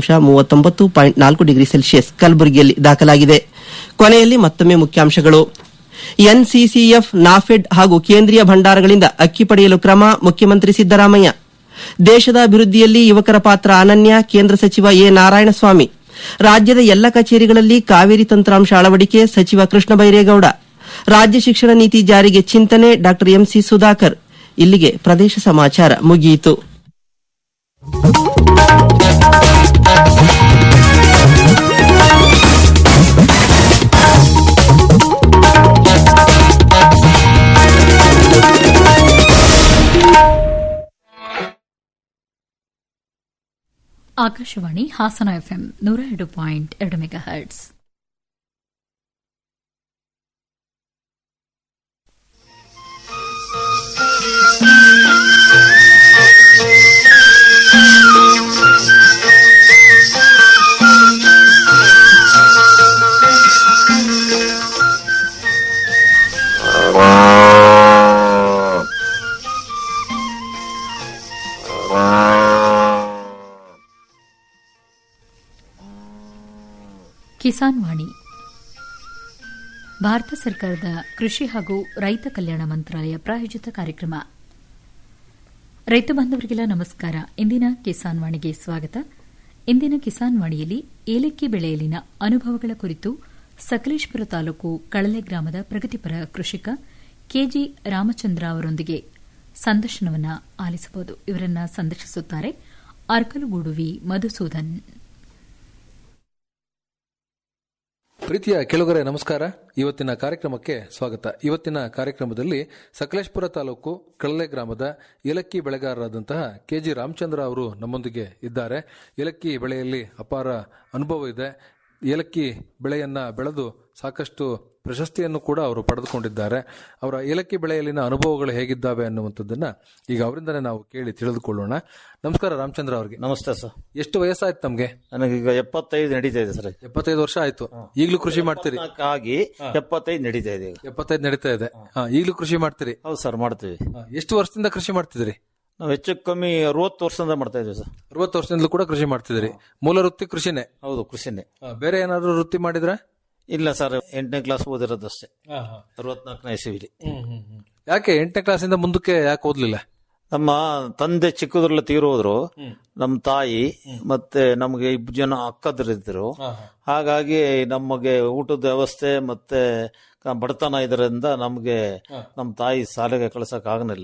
ಅಂಶ ಮೂವತ್ತೊಂಬತ್ತು ಪಾಯಿಂಟ್ ನಾಲ್ಕು ಡಿಗ್ರಿ ಸೆಲ್ಸಿಯಸ್ ಕಲಬುರಗಿಯಲ್ಲಿ ದಾಖಲಾಗಿದೆ ಕೊನೆಯಲ್ಲಿ ಮತ್ತೊಮ್ಮೆ ಮುಖ್ಯಾಂಶಗಳು ಎನ್ಸಿಸಿಎಫ್ ನಾಫೆಡ್ ಹಾಗೂ ಕೇಂದ್ರೀಯ ಭಂಡಾರಗಳಿಂದ ಅಕ್ಕಿ ಪಡೆಯಲು ಕ್ರಮ ಮುಖ್ಯಮಂತ್ರಿ ಸಿದ್ದರಾಮಯ್ಯ ದೇಶದ ಅಭಿವೃದ್ಧಿಯಲ್ಲಿ ಯುವಕರ ಪಾತ್ರ ಅನನ್ಯ ಕೇಂದ್ರ ಸಚಿವ ಎ ನಾರಾಯಣಸ್ವಾಮಿ ರಾಜ್ಯದ ಎಲ್ಲ ಕಚೇರಿಗಳಲ್ಲಿ ಕಾವೇರಿ ತಂತ್ರಾಂಶ ಅಳವಡಿಕೆ ಸಚಿವ ಕೃಷ್ಣ ಬೈರೇಗೌಡ ರಾಜ್ಯ ಶಿಕ್ಷಣ ನೀತಿ ಜಾರಿಗೆ ಚಿಂತನೆ ಡಾ ಎಂಸಿ ಸುಧಾಕರ್ ಇಲ್ಲಿಗೆ ಪ್ರದೇಶ ಸಮಾಚಾರ ಮುಗಿಯಿತು ಆಕಾಶವಾಣಿ ಹಾಸನ ಎಫ್ಎಂ ನೂರ ಎರಡು ಪಾಯಿಂಟ್ ಎರಡು ಮೆಗಾ ಹರ್ಟ್ಸ್ ಕಿಸಾನ್ ವಾಣಿ ಭಾರತ ಸರ್ಕಾರದ ಕೃಷಿ ಹಾಗೂ ರೈತ ಕಲ್ಯಾಣ ಮಂತ್ರಾಲಯ ಪ್ರಾಯೋಜಿತ ಕಾರ್ಯಕ್ರಮ ರೈತ ಬಾಂಧವರಿಗೆಲ್ಲ ನಮಸ್ಕಾರ ಇಂದಿನ ಕಿಸಾನ್ ವಾಣಿಗೆ ಸ್ವಾಗತ ಇಂದಿನ ಕಿಸಾನ್ ವಾಣಿಯಲ್ಲಿ ಏಲಕ್ಕಿ ಬೆಳೆಯಲ್ಲಿನ ಅನುಭವಗಳ ಕುರಿತು ಸಕಲೇಶ್ಪುರ ತಾಲೂಕು ಕಳಲೆ ಗ್ರಾಮದ ಪ್ರಗತಿಪರ ಕೃಷಿಕ ಕೆಜಿ ರಾಮಚಂದ್ರ ಅವರೊಂದಿಗೆ ಸಂದರ್ಶನವನ್ನು ಆಲಿಸಬಹುದು ಇವರನ್ನ ಸಂದರ್ಶಿಸುತ್ತಾರೆ ಅರ್ಕಲುಗೂಡುವಿ ಮಧುಸೂದನ್ ಪ್ರೀತಿಯ ಕೆಳಗರೆ ನಮಸ್ಕಾರ ಇವತ್ತಿನ ಕಾರ್ಯಕ್ರಮಕ್ಕೆ ಸ್ವಾಗತ ಇವತ್ತಿನ ಕಾರ್ಯಕ್ರಮದಲ್ಲಿ ಸಕಲೇಶ್ಪುರ ತಾಲೂಕು ಕಳ್ಳೆ ಗ್ರಾಮದ ಏಲಕ್ಕಿ ಬೆಳೆಗಾರರಾದಂತಹ ಕೆಜಿ ರಾಮಚಂದ್ರ ಅವರು ನಮ್ಮೊಂದಿಗೆ ಇದ್ದಾರೆ ಏಲಕ್ಕಿ ಬೆಳೆಯಲ್ಲಿ ಅಪಾರ ಅನುಭವ ಇದೆ ಏಲಕ್ಕಿ ಬೆಳೆಯನ್ನ ಬೆಳೆದು ಸಾಕಷ್ಟು ಪ್ರಶಸ್ತಿಯನ್ನು ಕೂಡ ಅವರು ಪಡೆದುಕೊಂಡಿದ್ದಾರೆ ಅವರ ಏಲಕ್ಕಿ ಬೆಳೆಯಲ್ಲಿನ ಅನುಭವಗಳು ಹೇಗಿದ್ದಾವೆ ಅನ್ನುವಂಥದ್ದನ್ನ ಈಗ ಅವರಿಂದನೇ ನಾವು ಕೇಳಿ ತಿಳಿದುಕೊಳ್ಳೋಣ ನಮಸ್ಕಾರ ರಾಮಚಂದ್ರ ಅವರಿಗೆ ನಮಸ್ತೆ ಸರ್ ಎಷ್ಟು ವಯಸ್ಸಾಯ್ತು ತಮ್ಗೆ ನನಗೀಗ ಎಪ್ಪತ್ತೈದು ನಡೀತಾ ಇದೆ ಸರ್ ಎಪ್ಪತ್ತೈದು ವರ್ಷ ಆಯ್ತು ಈಗಲೂ ಕೃಷಿ ಮಾಡ್ತೀರಿ ಆಗಿ ಎಪ್ಪತ್ತೈದು ನಡೀತಾ ಇದೆ ಈಗ ಎಪ್ಪತ್ತೈದು ನಡೀತಾ ಇದೆ ಹಾ, ಈಗಲೂ ಕೃಷಿ ಮಾಡ್ತೀರಿ ಹೌದು ಸರ್ ಮಾಡ್ತೀವಿ ಹಾ, ಎಷ್ಟು ವರ್ಷದಿಂದ ಕೃಷಿ ಮಾಡ್ತಿದ್ರಿ ನಾವು ಹೆಚ್ಚು ಕಮ್ಮಿ ಅರವತ್ತು ವರ್ಷದಿಂದ ಮಾಡ್ತಾ ಇದ್ದೀವಿ ಸರ್ ಅರವತ್ತು ವರ್ಷದಿಂದಲೂ ಕೂಡ ಕೃಷಿ ಮಾಡ್ತಿದ್ರಿ ಮೂಲ ವೃತ್ತಿ ಕೃಷಿನೇ ಹೌದು ಕೃಷಿನೇ ಹಾ, ಬೇರೆ ಏನಾದ್ರು ವೃತ್ತಿ ಮಾಡಿದ್ರ ಇಲ್ಲ ಸರ್ ಎಂಟನೇ ಕ್ಲಾಸ್ ಓದಿರೋದಷ್ಟೇ ಅರವತ್ನಾಲ್ಕನೇ ಇಸವಿಲಿ ಯಾಕೆ ಎಂಟನೇ ಕ್ಲಾಸಿಂದ ಮುಂದಕ್ಕೆ ಯಾಕೆ ಓದ್ಲಿಲ್ಲ ನಮ್ಮ ತಂದೆ ಚಿಕ್ಕದ್ರಲ್ಲ ತೀರೋದ್ರು ನಮ್ಮ ತಾಯಿ ಮತ್ತೆ ನಮಗೆ ಇಬ್ಬರು ಜನ ಅಕ್ಕದರಿದ್ರು ಹಾಗಾಗಿ ನಮಗೆ ಊಟದ ವ್ಯವಸ್ಥೆ ಮತ್ತೆ ಕ- ಬಡತನ ಇದರಿಂದ ನಮಗೆ ನಮ್ಮ ತಾಯಿ ಶಾಲೆಗೆ ಕಳ್ಸಕ್ ಆಗಲಿಲ್ಲ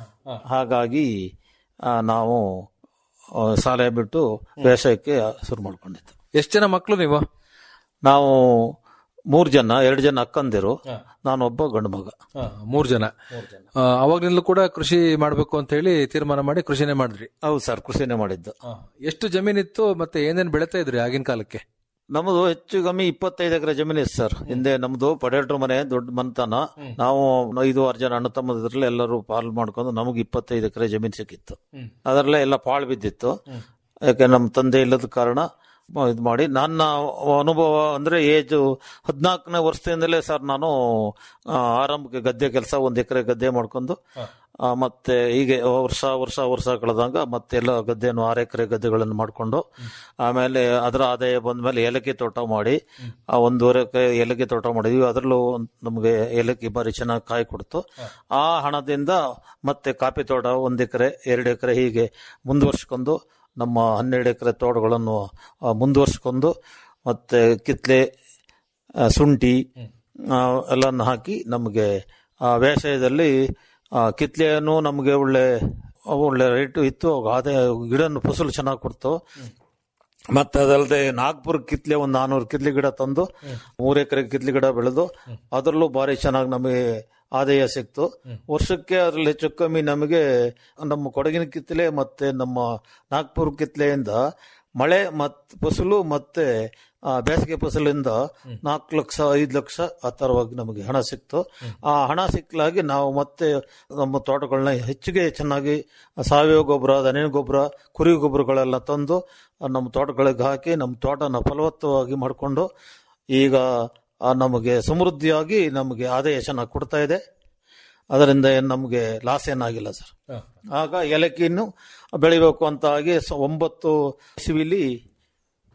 ಹಾಗಾಗಿ ಆ, ನಾವು ಆ, ಶಾಲೆ ಬಿಟ್ಟು ವ್ಯವಸಾಯಕ್ಕೆ ಶುರು ಮಾಡ್ಕೊಂಡಿದ್ದು ಎಷ್ಟು ಜನ ಮಕ್ಕಳು ನೀವು ನಾವು ಮೂರ್ ಜನ ಎರಡು ಜನ ಅಕ್ಕಂದಿರು ನಾನೊಬ್ಬ ಗಂಡು ಮಗ ಹಾ, ಮೂರ್ ಜನ ಆ, ಅವಾಗ್ನಿಂದಲೂ ಕೂಡ ಕೃಷಿ ಮಾಡ್ಬೇಕು ಅಂತ ಹೇಳಿ ತೀರ್ಮಾನ ಮಾಡಿ ಕೃಷಿನೇ ಮಾಡಿದ್ರಿ ಹೌದು ಸರ್ ಕೃಷಿನೇ ಮಾಡಿದ್ದು ಎಷ್ಟು ಜಮೀನಿತ್ತು ಮತ್ತೆ ಏನೇನ್ ಬೆಳಿತಾ ಇದ್ರಿ ಆಗಿನ ಕಾಲಕ್ಕೆ ನಮ್ಮದು ಹೆಚ್ಚು ಕಮ್ಮಿ ಇಪ್ಪತ್ತೈದು ಎಕರೆ ಜಮೀನು ಇತ್ತು ಸರ್ ಹಿಂದೆ ನಮ್ದು ಪಡೇಟ್ರ ಮನೆ ದೊಡ್ಡ ಮನೆತನ ನಾವು ಐದು ಆರು ಜನ ಅಣ್ಣ ತಮ್ಮದ್ರಲ್ಲಿ ಎಲ್ಲರೂ ಪಾಲ್ ಮಾಡ್ಕೊಂಡು ನಮಗೆ ಇಪ್ಪತ್ತೈದು ಎಕರೆ ಜಮೀನು ಸಿಕ್ಕಿತ್ತು ಅದರಲ್ಲೇ ಎಲ್ಲ ಪಾಳು ಬಿದ್ದಿತ್ತು ಯಾಕೆ ನಮ್ಮ ತಂದೆ ಇಲ್ಲದ ಕಾರಣ ಇದು ಮಾಡಿ ನನ್ನ ಅನುಭವ ಅಂದ್ರೆ ಏಜ್ ಹದಿನಾಲ್ಕನೇ ವರ್ಷದಿಂದಲೇ ಸರ್ ನಾನು ಆ, ಆರಂಭಕ್ಕೆ ಗದ್ದೆ ಕೆಲಸ ಒಂದ್ ಎಕರೆ ಗದ್ದೆ ಮಾಡ್ಕೊಂಡು ಆ, ಮತ್ತೆ ಹೀಗೆ ವರ್ಷ ವರ್ಷ ವರ್ಷ ಕಳೆದಾಗ ಮತ್ತೆಲ್ಲ ಗದ್ದೆಯನ್ನು ಆರು ಎಕರೆ ಗದ್ದೆಗಳನ್ನು ಮಾಡಿಕೊಂಡು ಆಮೇಲೆ ಅದರ ಆದಾಯ ಬಂದ್ಮೇಲೆ ಏಲಕ್ಕಿ ತೋಟ ಮಾಡಿ ಆ ಒಂದೂವರೆ ಎಕರೆ ಏಲಕ್ಕಿ ತೋಟ ಮಾಡಿದ್ವಿ ಅದರಲ್ಲೂ ಒಂದ್ ನಮಗೆ ಏಲಕ್ಕಿ ಬಾರಿ ಚೆನ್ನಾಗಿ ಕಾಯಿ ಕೊಡ್ತು ಆ ಹಣದಿಂದ ಮತ್ತೆ ಕಾಫಿ ತೋಟ ಒಂದ್ ಎಕರೆ ಎರಡು ಎಕರೆ ಹೀಗೆ ಮುಂದುವರ್ಸ್ಕೊಂಡು ನಮ್ಮ ಹನ್ನೆರಡು ಎಕರೆ ತೋಟಗಳನ್ನು ಆ, ಮುಂದುವರ್ಸ್ಕೊಂಡು ಮತ್ತೆ ಕಿತ್ಲೆ ಆ, ಶುಂಠಿ ಆ, ಎಲ್ಲವನ್ನು ಹಾಕಿ ನಮಗೆ ಆ ವ್ಯವಸಾಯದಲ್ಲಿ ಆ, ಕಿತ್ಲೆಯನ್ನು ನಮಗೆ ಒಳ್ಳೆ ಒಳ್ಳೆ ರೇಟು ಇತ್ತು ಅದೇ ಗಿಡನು ಫಸಲು ಚೆನ್ನಾಗಿ ಕೊಡ್ತು ಮತ್ತೆ ಅದಲ್ಲದೆ ನಾಗ್ಪುರ ಕಿತ್ಲೆ ಒಂದು ನಾನೂರು ಕಿತ್ಲೆ ಗಿಡ ತಂದು ಮೂರು ಎಕರೆ ಕಿತ್ಲೆ ಗಿಡ ಬೆಳೆದು ಅದರಲ್ಲೂ ಭಾರಿ ಚೆನ್ನಾಗಿ ನಮಗೆ ಆದಾಯ ಸಿಕ್ತು ವರ್ಷಕ್ಕೆ ಅದ್ರಲ್ಲಿ ಹೆಚ್ಚು ಕಮ್ಮಿ ನಮಗೆ ನಮ್ಮ ಕೊಡಗಿನ ಕಿತ್ಲೆ ಮತ್ತೆ ನಮ್ಮ ನಾಗ್ಪುರ ಕಿತ್ಲೆಯಿಂದ ಮಳೆ ಮತ್ ಫಸಲು ಮತ್ತೆ ಆ, ಬೇಸಿಗೆ ಫಸಲಿಂದ ನಾಲ್ಕು ಲಕ್ಷ ಐದು ಲಕ್ಷ ಆ ತರವಾಗಿ ನಮಗೆ ಹಣ ಸಿಕ್ತು ಆ ಹಣ ಸಿಕ್ಕಲಾಗಿ ನಾವು ಮತ್ತೆ ನಮ್ಮ ತೋಟಗಳನ್ನ ಹೆಚ್ಚಿಗೆ ಚೆನ್ನಾಗಿ ಸಾವಯವ ಗೊಬ್ಬರ ದನಿನ ಗೊಬ್ಬರ ಕುರಿ ಗೊಬ್ಬರಗಳೆಲ್ಲ ತಂದು ಆ, ನಮ್ಮ ತೋಟಗಳಿಗೆ ಹಾಕಿ ನಮ್ಮ ತೋಟನ ಫಲವತ್ತವಾಗಿ ಮಾಡಿಕೊಂಡು ಈಗ ಆ, ನಮಗೆ ಸಮೃದ್ಧಿಯಾಗಿ ನಮಗೆ ಆದಾಯ ಚೆನ್ನಾಗಿ ಕೊಡ್ತಾ ಇದೆ ಅದರಿಂದ ಏನು ನಮಗೆ ಲಾಸ್ ಏನಾಗಿಲ್ಲ ಸರ್ ಆಗ ಏಲಕ್ಕಿಯನ್ನು ಬೆಳಿಬೇಕು ಅಂತ ಆಗಿ ಸ- ಒಂಬತ್ತು ಇಸ್ವಿಲಿ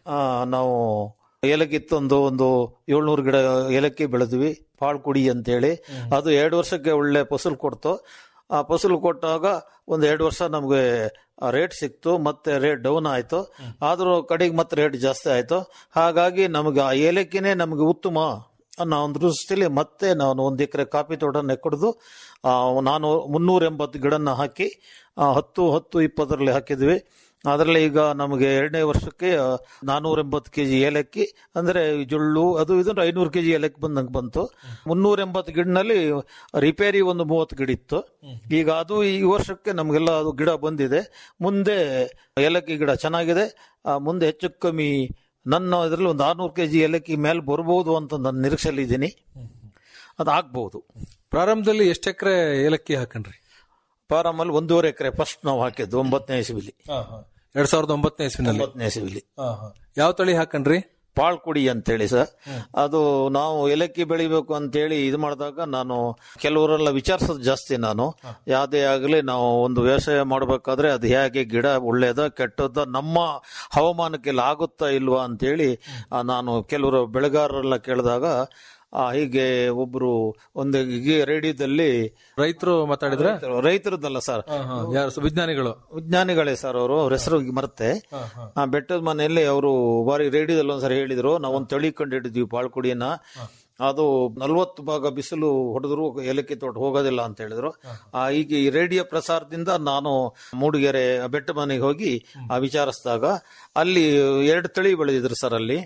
ಆ, ನಾವು ಏಲಕ್ಕಿತ್ತು ಒಂದು ಒಂದು ಏಳ್ನೂರು ಗಿಡ ಏಲಕ್ಕಿ ಬೆಳೆದ್ವಿ ಪಾಳ್ಕುಡಿ ಅಂತೇಳಿ ಅದು ಎರಡು ವರ್ಷಕ್ಕೆ ಒಳ್ಳೆ ಫಸಲು ಕೊಡ್ತು ಆ ಫಸಲು ಕೊಟ್ಟಾಗ ಒಂದು ಎರಡು ವರ್ಷ ನಮಗೆ ರೇಟ್ ಸಿಕ್ತು ಮತ್ತೆ ರೇಟ್ ಡೌನ್ ಆಯ್ತು ಆದ್ರೂ ಕಡೆಗೆ ಮತ್ತೆ ರೇಟ್ ಜಾಸ್ತಿ ಆಯ್ತು ಹಾಗಾಗಿ ನಮಗೆ ಆ ಏಲಕ್ಕಿನೇ ನಮಗೆ ಉತ್ತಮ ಅನ್ನೋ ಒಂದು ದೃಷ್ಟಿಯಲ್ಲಿ ಮತ್ತೆ ನಾನು ಒಂದು ಎಕರೆ ಕಾಫಿ ತೋಟ ನೆಕ್ಕಡ್ದು ಆ, ನಾನು ಮುನ್ನೂರ ಎಂಬತ್ತು ಗಿಡನ ಹಾಕಿ ಆ, ಹತ್ತು ಹತ್ತು ಇಪ್ಪತ್ತರಲ್ಲಿ ಹಾಕಿದ್ವಿ ಅದರಲ್ಲಿ ಈಗ ನಮಗೆ ಎರಡನೇ ವರ್ಷಕ್ಕೆ ನಾನೂರ ಎಂಬತ್ತು ಕೆಜಿ ಏಲಕ್ಕಿ ಅಂದ್ರೆ ಜೊಳ್ಳು ಅದು ಇದು ಐನೂರು ಕೆಜಿ ಏಲಕ್ಕಿ ಬಂದಂಗೆ ಬಂತು ಮುನ್ನೂರ ಎಂಬತ್ತು ಗಿಡನಲ್ಲಿ ರಿಪೇರಿ ಒಂದು ಮೂವತ್ತು ಗಿಡ ಇತ್ತು ಈಗ ಅದು ಈ ವರ್ಷಕ್ಕೆ ನಮಗೆಲ್ಲ ಅದು ಗಿಡ ಬಂದಿದೆ ಮುಂದೆ ಏಲಕ್ಕಿ ಗಿಡ ಚೆನ್ನಾಗಿದೆ ಆ, ಮುಂದೆ ಹೆಚ್ಚು ಕಮ್ಮಿ ನನ್ನ ಇದರಲ್ಲಿ ಒಂದು ಆರ್ನೂರು ಕೆಜಿ ಏಲಕ್ಕಿ ಮೇಲೆ ಬರ್ಬೋದು ಅಂತ ನಾನು ನಿರೀಕ್ಷೆಯಲ್ಲಿ ಇದ್ದೀನಿ ಅದು ಆಗ್ಬಹುದು ಪ್ರಾರಂಭದಲ್ಲಿ ಎಷ್ಟು ಎಕರೆ ಏಲಕ್ಕಿ ಹಾಕಣ್ರಿ ಫಾರಮಲ್ಲಿ ಒಂದೂವರೆ ಎಕರೆ ಫಸ್ಟ್ ನಾವು ಹಾಕಿದ್ದು ಒಂಬತ್ತನೇ ಇಸವಿಲಿ ಎರಡ್ ಸಾವಿರದ ಒಂಬತ್ತನೇ ಇಸ್ವಿನಲ್ಲಿ ಒಂಬತ್ತನೇ ಇಸವಿಲಿ ಯಾವ ತಳಿ ಹಾಕಣ್ರಿ ಪಾಳ್ಕುಡಿ ಅಂತೇಳಿ ಸರ್ ಅದು ನಾವು ಏಲಕ್ಕಿ ಬೆಳಿಬೇಕು ಅಂತೇಳಿ ಇದು ಮಾಡಿದಾಗ ನಾನು ಕೆಲವರೆಲ್ಲ ವಿಚಾರಿಸೋದು ಜಾಸ್ತಿ ನಾನು ಯಾವುದೇ ಆಗಲಿ ನಾವು ಒಂದು ವ್ಯವಸಾಯ ಮಾಡಬೇಕಾದ್ರೆ ಅದು ಹೇಗೆ ಗಿಡ ಒಳ್ಳೇದ ಕೆಟ್ಟದ ನಮ್ಮ ಹವಾಮಾನಕ್ಕೆಲ್ಲ ಆಗುತ್ತಾ ಇಲ್ವಾ ಅಂತೇಳಿ ಆ, ನಾನು ಕೆಲವರು ಬೆಳೆಗಾರರೆಲ್ಲ ಕೇಳಿದಾಗ ಆ, ಹೀಗೆ ಒಬ್ರು ಒಂದು ಹೀಗೆ ರೇಡಿಯೋದಲ್ಲಿ ರೈತರು ಮಾತಾಡಿದ್ರ ರೈತರದ್ದಲ್ಲ ಸರ್ ಯಾರು ವಿಜ್ಞಾನಿಗಳು ವಿಜ್ಞಾನಿಗಳೇ ಸರ್ ಅವರು ಅವ್ರ ಹೆಸರು ಮರುತ್ತೆ ಆ ಬೆಟ್ಟದ ಮನೆಯಲ್ಲಿ ಅವರು ಬಾರಿ ರೇಡಿಯೋದಲ್ಲಿ ಒಂದ್ಸರಿ ಹೇಳಿದ್ರು ನಾವು ಒಂದು ತಳಿ ಕಂಡು ಹಿಡಿದ್ವಿ ಪಾಳ್ಕುಡಿಯನ್ನ ಅದು ನಲ್ವತ್ತು ಭಾಗ ಬಿಸಿಲು ಹೊಡೆದ್ರು ಏಲಕ್ಕಿ ತೋಟ ಹೋಗೋದಿಲ್ಲ ಅಂತ ಹೇಳಿದ್ರು ಆ ಈಗ ಈ ರೇಡಿಯೋ ಪ್ರಸಾರದಿಂದ ನಾನು ಮೂಡಿಗೆರೆ ಬೆಟ್ಟ ಮನೆಗೆ ಹೋಗಿ ಆ ವಿಚಾರಿಸಿದಾಗ ಅಲ್ಲಿ ಎರಡು ತಳಿ ಬೆಳೆದಿದ್ರು ಸರ್ ಅಲ್ಲಿ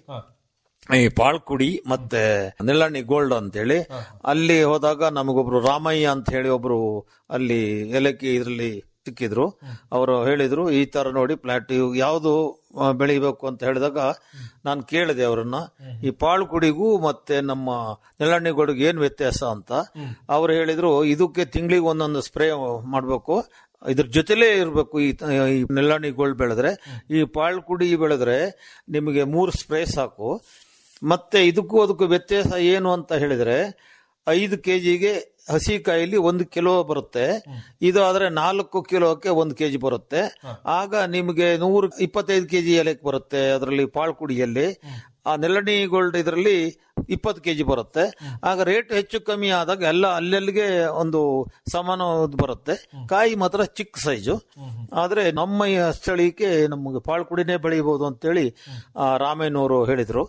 ಈ ಪಾಳ್ಕುಡಿ ಮತ್ತೆ ನೆಲ್ಲಣ್ಣಿ ಗೋಲ್ಡ್ ಅಂತೇಳಿ ಅಲ್ಲಿ ಹೋದಾಗ ನಮಗೊಬ್ರು ರಾಮಯ್ಯ ಅಂತ ಹೇಳಿ ಒಬ್ರು ಅಲ್ಲಿ ಏಲಕ್ಕಿ ಇದರಲ್ಲಿ ಸಿಕ್ಕಿದ್ರು ಅವರು ಹೇಳಿದ್ರು ಈ ತರ ನೋಡಿ ಪ್ಲಾಟ್ ಯಾವುದು ಆ, ಬೆಳಿಬೇಕು ಅಂತ ಹೇಳಿದಾಗ ನಾನು ಕೇಳಿದೆ ಅವರನ್ನ ಈ ಪಾಳ್ಕುಡಿಗೂ ಮತ್ತೆ ನಮ್ಮ ನೆಲ್ಲಣ್ಣಿ ಗೋಲ್ಡ್ಗೆ ಏನ್ ವ್ಯತ್ಯಾಸ ಅಂತ ಅವ್ರು ಹೇಳಿದ್ರು ಇದಕ್ಕೆ ತಿಂಗಳಿಗೆ ಒಂದೊಂದು ಸ್ಪ್ರೇ ಮಾಡಬೇಕು ಇದ್ರ ಜೊತೆಲೇ ಇರಬೇಕು ಈ ತ- ಈ ನೆಲ್ಲಣ್ಣಿ ಗೋಲ್ಡ್ ಬೆಳೆದ್ರೆ ಈ ಪಾಳ್ಕುಡಿ ಬೆಳೆದ್ರೆ ನಿಮಗೆ ಮೂರು ಸ್ಪ್ರೇ ಸಾಕು ಮತ್ತೆ ಇದಕ್ಕೂ ಅದಕ್ಕೂ ವ್ಯತ್ಯಾಸ ಏನು ಅಂತ ಹೇಳಿದ್ರೆ ಐದು ಕೆಜಿಗೆ ಹಸಿ ಕಾಯಿಲಿ ಒಂದು ಕಿಲೋ ಬರುತ್ತೆ ಇದು ಆದ್ರೆ ನಾಲ್ಕು ಕಿಲೋಕ್ಕೆ ಒಂದು ಕೆಜಿ ಬರುತ್ತೆ ಆಗ ನಿಮಗೆ ನೂರು ಇಪ್ಪತ್ತೈದು ಕೆಜಿ ಎಲೆಕ್ ಬರುತ್ತೆ ಅದರಲ್ಲಿ ಪಾಳ್ಕುಡಿಯಲ್ಲಿ ಆ ನೆಲ್ಲಣಿ ಗೋಲ್ಡ್ ಇದರಲ್ಲಿ ಇಪ್ಪತ್ತು ಕೆಜಿ ಬರುತ್ತೆ ಆಗ ರೇಟ್ ಹೆಚ್ಚು ಕಮ್ಮಿ ಆದಾಗ ಎಲ್ಲ ಅಲ್ಲಲ್ಲಿಗೆ ಒಂದು ಸಮಾನ ಬರುತ್ತೆ ಕಾಯಿ ಮಾತ್ರ ಚಿಕ್ಕ ಸೈಜು ಆದ್ರೆ ನಮ್ಮ ಈ ಸ್ಥಳೀಯಕ್ಕೆ ನಮಗೆ ಪಾಳ್ಕುಡಿನೇ ಬೆಳಿಬಹುದು ಅಂತೇಳಿ ಆ, ರಾಮೇನವರು ಹೇಳಿದ್ರು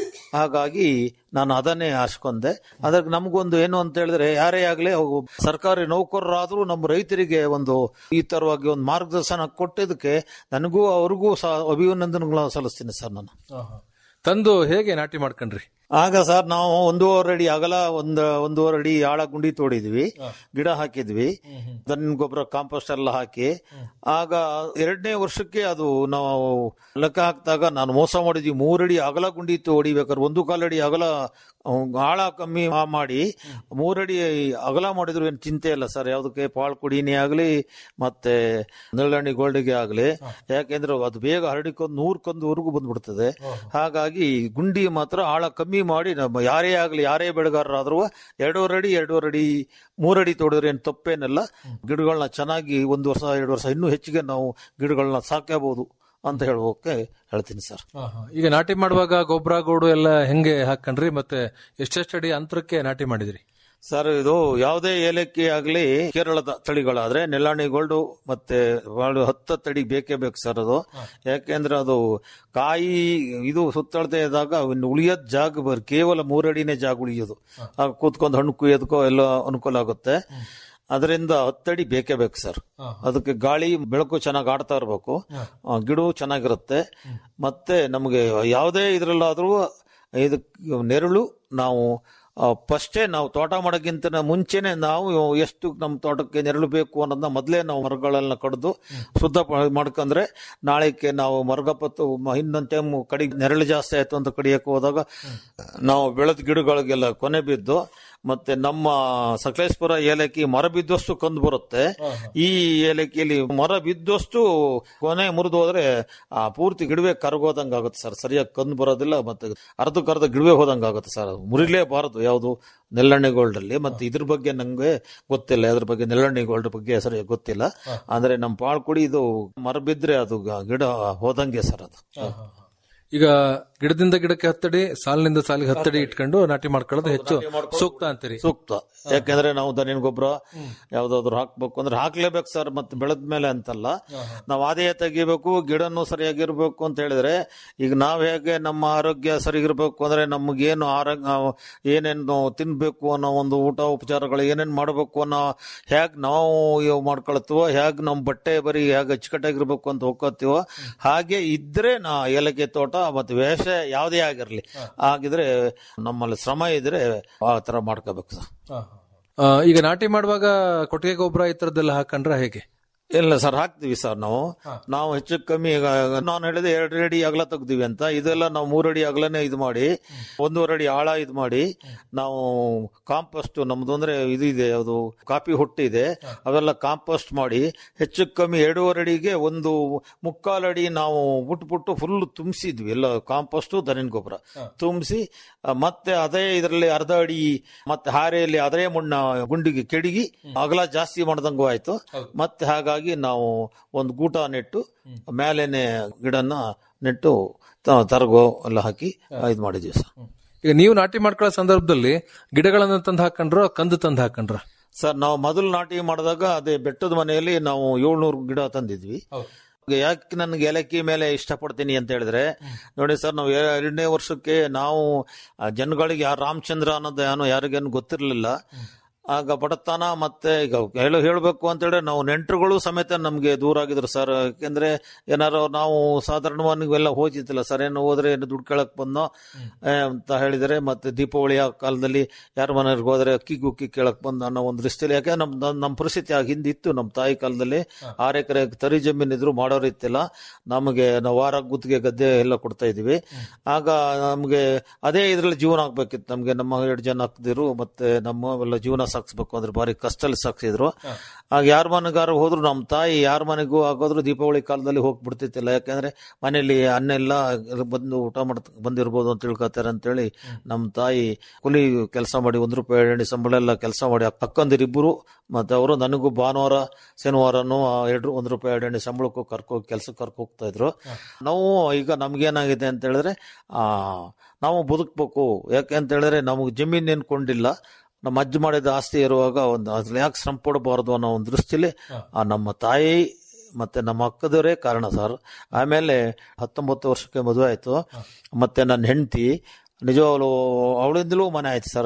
ಹಾಗಾಗಿ ನಾನು ಅದನ್ನೇ ಆರಿಸ್ಕೊಂಡೆ ಅದಕ್ಕೆ ನಮಗೊಂದು ಏನು ಅಂತ ಹೇಳಿದ್ರೆ ಯಾರೇ ಆಗಲಿ ಸರ್ಕಾರಿ ನೌಕರರಾದ್ರೂ ನಮ್ಮ ರೈತರಿಗೆ ಒಂದು ಈ ತರವಾಗಿ ಒಂದು ಮಾರ್ಗದರ್ಶನ ಕೊಟ್ಟಿದ್ದಕ್ಕೆ ನನಗೂ ಅವ್ರಿಗೂ ಸಹ ಅಭಿನಂದನೆಗಳ ಸಲ್ಲಿಸ್ತೀನಿ ಸರ್ ನಾನು ತಂದು ಹೇಗೆ ನಾಟಿ ಮಾಡ್ಕೊಂಡ್ರಿ ಆಗ ಸರ್ ನಾವು ಒಂದೂವರೆ ಅಡಿ ಅಗಲ ಒಂದ್ ಒಂದೂವರೆ ಅಡಿ ಆಳ ಗುಂಡಿ ತೋಡಿದ್ವಿ ಗಿಡ ಹಾಕಿದ್ವಿ ದನ ಗೊಬ್ಬರ ಕಾಂಪೋಸ್ಟ್ ಎಲ್ಲ ಹಾಕಿ ಆಗ ಎರಡನೇ ವರ್ಷಕ್ಕೆ ಅದು ನಾವು ಲೆಕ್ಕ ಹಾಕಿದಾಗ ನಾನು ಮೋಸ ಮಾಡಿದ್ವಿ ಮೂರಡಿ ಅಗಲ ಗುಂಡಿ ಹೊಡಿಬೇಕಾದ್ರೆ ಒಂದು ಕಾಲಡಿ ಅಗಲ ಅಹ್, ಆಳ ಕಮ್ಮಿ ಮಾ- ಮಾಡಿ ಮೂರಡಿ ಅಗಲ ಮಾಡಿದ್ರು ಏನು ಚಿಂತೆ ಇಲ್ಲ ಸರ್ ಯಾವುದಕ್ಕೆ ಪಾಳ್ ಕುಡಿನೇ ಆಗಲಿ ಮತ್ತೆ ನೆಲ್ಲಣ್ಣಿ ಗೋಲ್ಡ್ಗೆ ಆಗಲಿ ಯಾಕೆಂದ್ರೆ ಅದು ಬೇಗ ಹರಡಿಕೊಂಡು ನೂರ್ಕೊಂದುವರೆಗೂ ಬಂದ್ಬಿಡ್ತದೆ ಹಾಗಾಗಿ ಗುಂಡಿ ಮಾತ್ರ ಆಳ ಕಮ್ಮಿ ಮಾಡಿ ನಮ್ಮ ಯಾರೇ ಆಗಲಿ ಯಾರೇ ಬೆಳೆಗಾರರಾದ್ರೂ ಎರಡೂವರೆ ಅಡಿ ಎರಡೂವರೆ ಅಡಿ ಮೂರಡಿ ತೋಡಿದ್ರೆ ಏನು ತಪ್ಪೇನಿಲ್ಲ ಗಿಡಗಳನ್ನ ಚೆನ್ನಾಗಿ ಒಂದು ವರ್ಷ ಎರಡು ವರ್ಷ ಇನ್ನೂ ಹೆಚ್ಚಿಗೆ ನಾವು ಗಿಡಗಳನ್ನ ಸಾಕಬಹುದು ಅಂತ ಹೇಳೋಕೆ ಹೇಳ್ತೀನಿ ಸರ್ ಈಗ ನಾಟಿ ಮಾಡುವಾಗ ಗೊಬ್ಬರ ಗೋಡು ಎಲ್ಲ ಹೆಂಗೆ ಹಾಕೊಂಡ್ರಿ ಮತ್ತೆ ಎಷ್ಟೆಷ್ಟು ಅಡಿ ಅಂತರಕ್ಕೆ ನಾಟಿ ಮಾಡಿದ್ರಿ ಸರ್ ಇದು ಯಾವುದೇ ಏಲಕ್ಕಿ ಆಗಲಿ ಕೇರಳದ ತಳಿಗಳಾದ್ರೆ ನೆಲ್ಲಾಣಿ ಗೋಲ್ಡು ಮತ್ತೆ ಬಾಳು ಹತ್ತು ತಡಿ ಬೇಕೇ ಬೇಕು ಸರ್ ಅದು ಯಾಕೆಂದ್ರೆ ಅದು ಕಾಯಿ ಇದು ಸುತ್ತಳತೆ ಇದ್ದಾಗ ಇನ್ನು ಉಳಿಯೋದ್ ಜಾಗ ಬರ್ ಕೇವಲ ಮೂರಡಿನೇ ಜಾಗ ಉಳಿಯೋದು ಆಗ ಕೂತ್ಕೊಂಡು ಹಣ್ಣು ಕುಯ್ಯೋದಕ್ಕೋ ಎಲ್ಲ ಅನುಕೂಲ ಆಗುತ್ತೆ ಅದರಿಂದ ಹತ್ತಡಿ ಬೇಕೇ ಬೇಕು ಸರ್ ಅದಕ್ಕೆ ಗಾಳಿ ಬೆಳಕು ಚೆನ್ನಾಗಿ ಆಡ್ತಾ ಇರಬೇಕು ಗಿಡವು ಚೆನ್ನಾಗಿರುತ್ತೆ ಮತ್ತೆ ನಮಗೆ ಯಾವುದೇ ಇದ್ರಲ್ಲಾದ್ರೂ ಇದಕ್ಕೆ ನೆರಳು ನಾವು ಫಸ್ಟೇ ನಾವು ತೋಟ ಮಾಡೋಕ್ಕಿಂತ ಮುಂಚೆನೆ ನಾವು ಎಷ್ಟು ನಮ್ಮ ತೋಟಕ್ಕೆ ನೆರಳು ಬೇಕು ಅನ್ನೋದನ್ನ ಮೊದಲೇ ನಾವು ಮರಗಳನ್ನ ಕಡಿದು ಶುದ್ಧ ಪ- ಮಾಡ್ಕೊಂಡ್ರೆ ನಾಳೆಗೆ ನಾವು ಮರಗಪತ್ತು ಇನ್ನೊಂದು ಟೈಮ್ ಕಡಿಗೆ ನೆರಳು ಜಾಸ್ತಿ ಆಯ್ತು ಅಂತ ಕಡಿಯಕ್ಕೆ ಹೋದಾಗ ನಾವು ಬೆಳೆದ ಗಿಡಗಳಿಗೆಲ್ಲ ಕೊನೆ ಬಿದ್ದು ಮತ್ತೆ ನಮ್ಮ ಸಕಲೇಶ್ಪುರ ಏಲಕ್ಕಿ ಮರ ಬಿದ್ದಷ್ಟು ಕಂದು ಬರುತ್ತೆ ಈ ಏಲಕ್ಕಿಯಲ್ಲಿ ಮರ ಬಿದ್ದಷ್ಟು ಕೊನೆ ಮುರಿದು ಹೋದ್ರೆ ಆ ಪೂರ್ತಿ ಗಿಡವೇ ಕರಗೋದಂಗ ಆಗುತ್ತೆ ಸರ್ ಸರಿಯಾಗಿ ಕಂದು ಬರೋದಿಲ್ಲ ಮತ್ತೆ ಅರ್ಧಕ್ಕರ್ಧ ಗಿಡವೇ ಹೋದಂಗ ಆಗುತ್ತೆ ಸರ್ ಮುರಿಲೇಬಾರದು ಯಾವುದು ನೆಲ್ಲಣ್ಣೆ ಗೋಲ್ಡ್ ಅಲ್ಲಿ ಮತ್ತೆ ಇದ್ರ ಬಗ್ಗೆ ನಂಗೆ ಗೊತ್ತಿಲ್ಲ ಅದ್ರ ಬಗ್ಗೆ ನೆಲ್ಲಣ್ಣೆ ಗೋಲ್ಡ್ ಬಗ್ಗೆ ಸರಿಯಾಗಿ ಗೊತ್ತಿಲ್ಲ ಅಂದ್ರೆ ನಮ್ಮ ಪಾಳ್ಕುಡಿ ಇದು ಮರ ಬಿದ್ರೆ ಅದು ಗ- ಗಿಡ ಹೋದಂಗೆ ಸರ್ ಅದು ಈಗ ಗಿಡದಿಂದ ಗಿಡಕ್ಕೆ ಹತ್ತಡಿ ಸಾಲಿನಿಂದ ಸಾಲಿಗೆ ಹತ್ತಡಿ ಇಟ್ಕೊಂಡು ನಾಟಿ ಮಾಡ್ಕೊಳ್ಳೋದು ಹೆಚ್ಚು ಸೂಕ್ತ ಅಂತೀರಿ ಸೂಕ್ತ ಯಾಕೆಂದ್ರೆ ನಾವು ದನಿನ ಗೊಬ್ಬರ ಯಾವ್ದಾದ್ರು ಹಾಕ್ಬೇಕು ಅಂದ್ರೆ ಹಾಕ್ಲೇಬೇಕು ಸರ್ ಮತ್ತೆ ಬೆಳೆದ ಮೇಲೆ ಅಂತಲ್ಲ ನಾವು ಆದಾಯ ತೆಗಿಬೇಕು ಗಿಡನು ಸರಿಯಾಗಿರ್ಬೇಕು ಅಂತ ಹೇಳಿದ್ರೆ ಈಗ ನಾವ್ ಹೇಗೆ ನಮ್ಮ ಆರೋಗ್ಯ ಸರಿಗಿರ್ಬೇಕು ಅಂದ್ರೆ ನಮಗೇನು ಆರೋಗ್ಯ ಏನೇನು ತಿನ್ಬೇಕು ಅನ್ನೋ ಒಂದು ಊಟ ಉಪಚಾರಗಳು ಏನೇನ್ ಮಾಡ್ಬೇಕು ಅನ್ನೋ ಹೇಗ್ ನಾವು ಇವ್ ಮಾಡ್ಕೊಳ್ತೀವೋ ಹೇಗ್ ನಮ್ ಬಟ್ಟೆ ಬರೀ ಹೇಗ್ ಅಚ್ಚುಕಟ್ಟಾಗಿರ್ಬೇಕು ಅಂತ ಹೋಗ್ಕೋತೀವೋ ಹಾಗೆ ಇದ್ರೆ ನಾ ಏಲಕ್ಕಿ ತೋಟ ಮತ್ತೆ ವ್ಯವಸಾಯ ಯಾವುದೇ ಆಗಿರ್ಲಿ ಆಗಿದ್ರೆ ನಮ್ಮಲ್ಲಿ ಶ್ರಮ ಇದ್ರೆ ಆ ತರ ಮಾಡ್ಕೋಬೇಕು ಸರ್ ಆ, ಈಗ ನಾಟಿ ಮಾಡುವಾಗ ಕೊಟ್ಟಿಗೆ ಗೊಬ್ಬರ ಈ ತರದ್ದೆಲ್ಲ ಹಾಕೊಂಡ್ರೆ ಹೇಗೆ ಇಲ್ಲ ಸರ್ ಹಾಕ್ತಿವಿ ಸರ್ ನಾವು ನಾವು ಹೆಚ್ಚು ಕಮ್ಮಿ ಈಗ ನಾನು ಹೇಳಿದೆ ಎರಡು ಅಡಿ ಅಗಲ ತೆಗ್ದಿವಿ ಅಂತ ಇದೆಲ್ಲ ನಾವು ಮೂರು ಅಡಿ ಅಗಲನೇ ಇದು ಮಾಡಿ ಒಂದೂವರೆ ಅಡಿ ಆಳ ಇದು ಮಾಡಿ ನಾವು ಕಾಂಪೋಸ್ಟ್ ನಮ್ದು ಅಂದ್ರೆ ಇದು ಇದೆ ಯಾವುದು ಕಾಫಿ ಹುಟ್ಟು ಇದೆ ಅವೆಲ್ಲ ಕಾಂಪೋಸ್ಟ್ ಮಾಡಿ ಹೆಚ್ಚು ಕಮ್ಮಿ ಎರಡೂವರೆ ಅಡಿಗೆ ಒಂದು ಮುಕ್ಕಾಲು ಅಡಿ ನಾವು ಬಿಟ್ಟು ಬಿಟ್ಟು ಫುಲ್ ತುಂಬಿಸಿದ್ವಿ ಎಲ್ಲ ಕಾಂಪೋಸ್ಟ್ ದನಿನ ಗೊಬ್ಬರ ತುಂಬಿಸಿ ಮತ್ತೆ ಅದೇ ಇದರಲ್ಲಿ ಅರ್ಧ ಅಡಿ ಮತ್ತೆ ಹಾರೆಯಲ್ಲಿ ಅದೇ ಮಣ್ಣ ಗುಂಡಿಗೆ ಕೆಡಿಗಿ ಅಗಲ ಜಾಸ್ತಿ ಮಾಡ್ದಂಗೂ ಆಯ್ತು ಮತ್ತೆ ಹಾಗಾಗಿ ನಾವು ಒಂದು ಗೂಟ ನೆಟ್ಟು ಮೇಲೇನೆ ಗಿಡನ ನೆಟ್ಟು ತ- ತರಗೋ ಎಲ್ಲ ಹಾಕಿ ಇದು ಮಾಡಿದ್ವಿ ಸರ್ ಈಗ ನೀವು ನಾಟಿ ಮಾಡ್ಕೊಳ್ಳೋ ಸಂದರ್ಭದಲ್ಲಿ ಗಿಡಗಳನ್ನ ತಂದು ಹಾಕೊಂಡ್ರ ಕಂದು ತಂದು ಹಾಕೊಂಡ್ರ ಸರ್ ನಾವು ಮೊದಲು ನಾಟಿ ಮಾಡಿದಾಗ ಅದೇ ಬೆಟ್ಟದ ಮನೆಯಲ್ಲಿ ನಾವು ಏಳ್ನೂರು ಗಿಡ ತಂದಿದ್ವಿ ಯಾಕೆ ನನಗೆ ಏಲಕ್ಕಿ ಮೇಲೆ ಇಷ್ಟಪಡ್ತೀನಿ ಅಂತ ಹೇಳಿದ್ರೆ ನೋಡಿ ಸರ್ ನಾವು ಎ- ಎರಡನೇ ವರ್ಷಕ್ಕೆ ನಾವು ಆ, ಜನಗಳಿಗೆ ಯಾರು ರಾಮಚಂದ್ರ ಅನ್ನೋದು ಏನೋ ಯಾರಿಗೇನು ಗೊತ್ತಿರಲಿಲ್ಲ ಆಗ ಬಡತನ ಮತ್ತೆ ಈಗ ಹೇಳು ಹೇಳಬೇಕು ಅಂತ ಹೇಳಿದ್ರೆ ನಾವು ನೆಂಟರುಗಳು ಸಮೇತ ನಮ್ಗೆ ದೂರ ಆಗಿದ್ರು ಸರ್ ಯಾಕೆಂದ್ರೆ ಏನಾರು ನಾವು ಸಾಧಾರಣವಾಗಿ ಇವೆಲ್ಲ ಹೋಗಿದ್ದಿಲ್ಲ ಸರ್ ಏನು ಹೋದ್ರೆ ಏನು ದುಡ್ಡು ಕೇಳಕ್ ಬಂದೋ ಆ, ಅಂತ ಹೇಳಿದರೆ ಮತ್ತೆ ದೀಪಾವಳಿಯ ಕಾಲದಲ್ಲಿ ಯಾರ ಮನೆಯವ್ರಿಗೆ ಹೋದ್ರೆ ಅಕ್ಕಿ ಗುಕ್ಕಿ ಕೇಳಕ್ ಬಂದ ಅನ್ನೋ ಒಂದು ದೃಷ್ಟಿಯಲ್ಲಿ ಯಾಕೆ ನಮ್ ನಮ್- ನಮ್ಮ ಪರಿಸ್ಥಿತಿ ಆಗ ಹಿಂದಿತ್ತು ನಮ್ಮ ತಾಯಿ ಕಾಲದಲ್ಲಿ ಆರು ಎಕರೆ ತರಿ ಜಮೀನ್ ಇದ್ರು ಮಾಡೋರು ಇತ್ತಿಲ್ಲ ನಮಗೆ ನಾವು ವಾರ ಗುತ್ತಿಗೆ ಗದ್ದೆ ಎಲ್ಲ ಕೊಡ್ತಾ ಇದೀವಿ ಆಗ ನಮ್ಗೆ ಅದೇ ಇದ್ರಲ್ಲಿ ಜೀವನ ಆಗ್ಬೇಕಿತ್ತು ನಮ್ಗೆ ನಮ್ಮ ಎರಡು ಜನ ಹಾಕ್ದಿರು ಮತ್ತೆ ನಮ್ಮ ಎಲ್ಲ ಜೀವನ ಸಾಗಿಸ್ಬೇಕು ಅಂದ್ರೆ ಬಾರಿ ಕಷ್ಟಲ್ಲಿ ಸಾಕ್ಸಿದ್ರು ಆಗ ಯಾರ ಮನೆಗಾರು ಹೋದ್ರು ನಮ್ಮ ತಾಯಿ ಯಾರ ಮನೆಗೂ ಆಗೋದ್ರು ದೀಪಾವಳಿ ಕಾಲದಲ್ಲಿ ಹೋಗ್ಬಿಡ್ತಿತ್ತಿಲ್ಲ ಯಾಕಂದ್ರೆ ಮನೆಯಲ್ಲಿ ಅನ್ನ ಎಲ್ಲ ಬಂದು ಊಟ ಮಾಡ್ ಬಂದಿರ್ಬೋದು ಅಂತ ತಿಳ್ಕೊತಾರೆ ಅಂತೇಳಿ ನಮ್ಮ ತಾಯಿ ಕೂಲಿ ಕೆಲಸ ಮಾಡಿ ಒಂದು ರೂಪಾಯಿ ಎಣ್ಣೆ ಸಂಬಳ ಎಲ್ಲ ಕೆಲಸ ಮಾಡಿ ಅಕ್ಕಂದಿರಿಬ್ಬರು ಮತ್ತೆ ಅವರು ನನಗೂ ಭಾನುವಾರ ಶನಿವಾರನು ಆ ಎರಡು ಒಂದು ರೂಪಾಯಿ ಎರಡು ಎಣ್ಣೆ ಸಂಬಳಕ್ಕೂ ಕರ್ಕೋ ಕೆಲ್ಸಕ್ಕೆ ಕರ್ಕೊ ಹೋಗ್ತಾ ಇದ್ರು ನಾವು ಈಗ ನಮ್ಗೇನಾಗಿದೆ ಅಂತ ಹೇಳಿದ್ರೆ ಆ ನಾವು ಬದುಕ್ಬೇಕು ಯಾಕೆ ಅಂತ ಹೇಳಿದ್ರೆ ನಮಗೆ ಜಮೀನ್ ಏನ್ ಕೊಂಡಿಲ್ಲ ನಮ್ಮ ಅಜ್ಜ ಮಾಡಿದ ಆಸ್ತಿ ಇರುವಾಗ ಒಂದು ಅದ್ರಲ್ಲಿ ಯಾಕೆ ಶ್ರಮ ಪಡಬಾರ್ದು ಅನ್ನೋ ಒಂದು ದೃಷ್ಟಿಲಿ ಆ ನಮ್ಮ ತಾಯಿ ಮತ್ತೆ ನಮ್ಮ ಅಕ್ಕದವರೇ ಕಾರಣ ಸರ್ ಆಮೇಲೆ ಹತ್ತೊಂಬತ್ತು ವರ್ಷಕ್ಕೆ ಮದುವೆ ಆಯ್ತು ಮತ್ತೆ ನನ್ನ ಹೆಂಡತಿ ನಿಜವಾಗ್ಲು ಅವಳಿಂದಲೂ ಮನೆ ಆಯ್ತು ಸರ್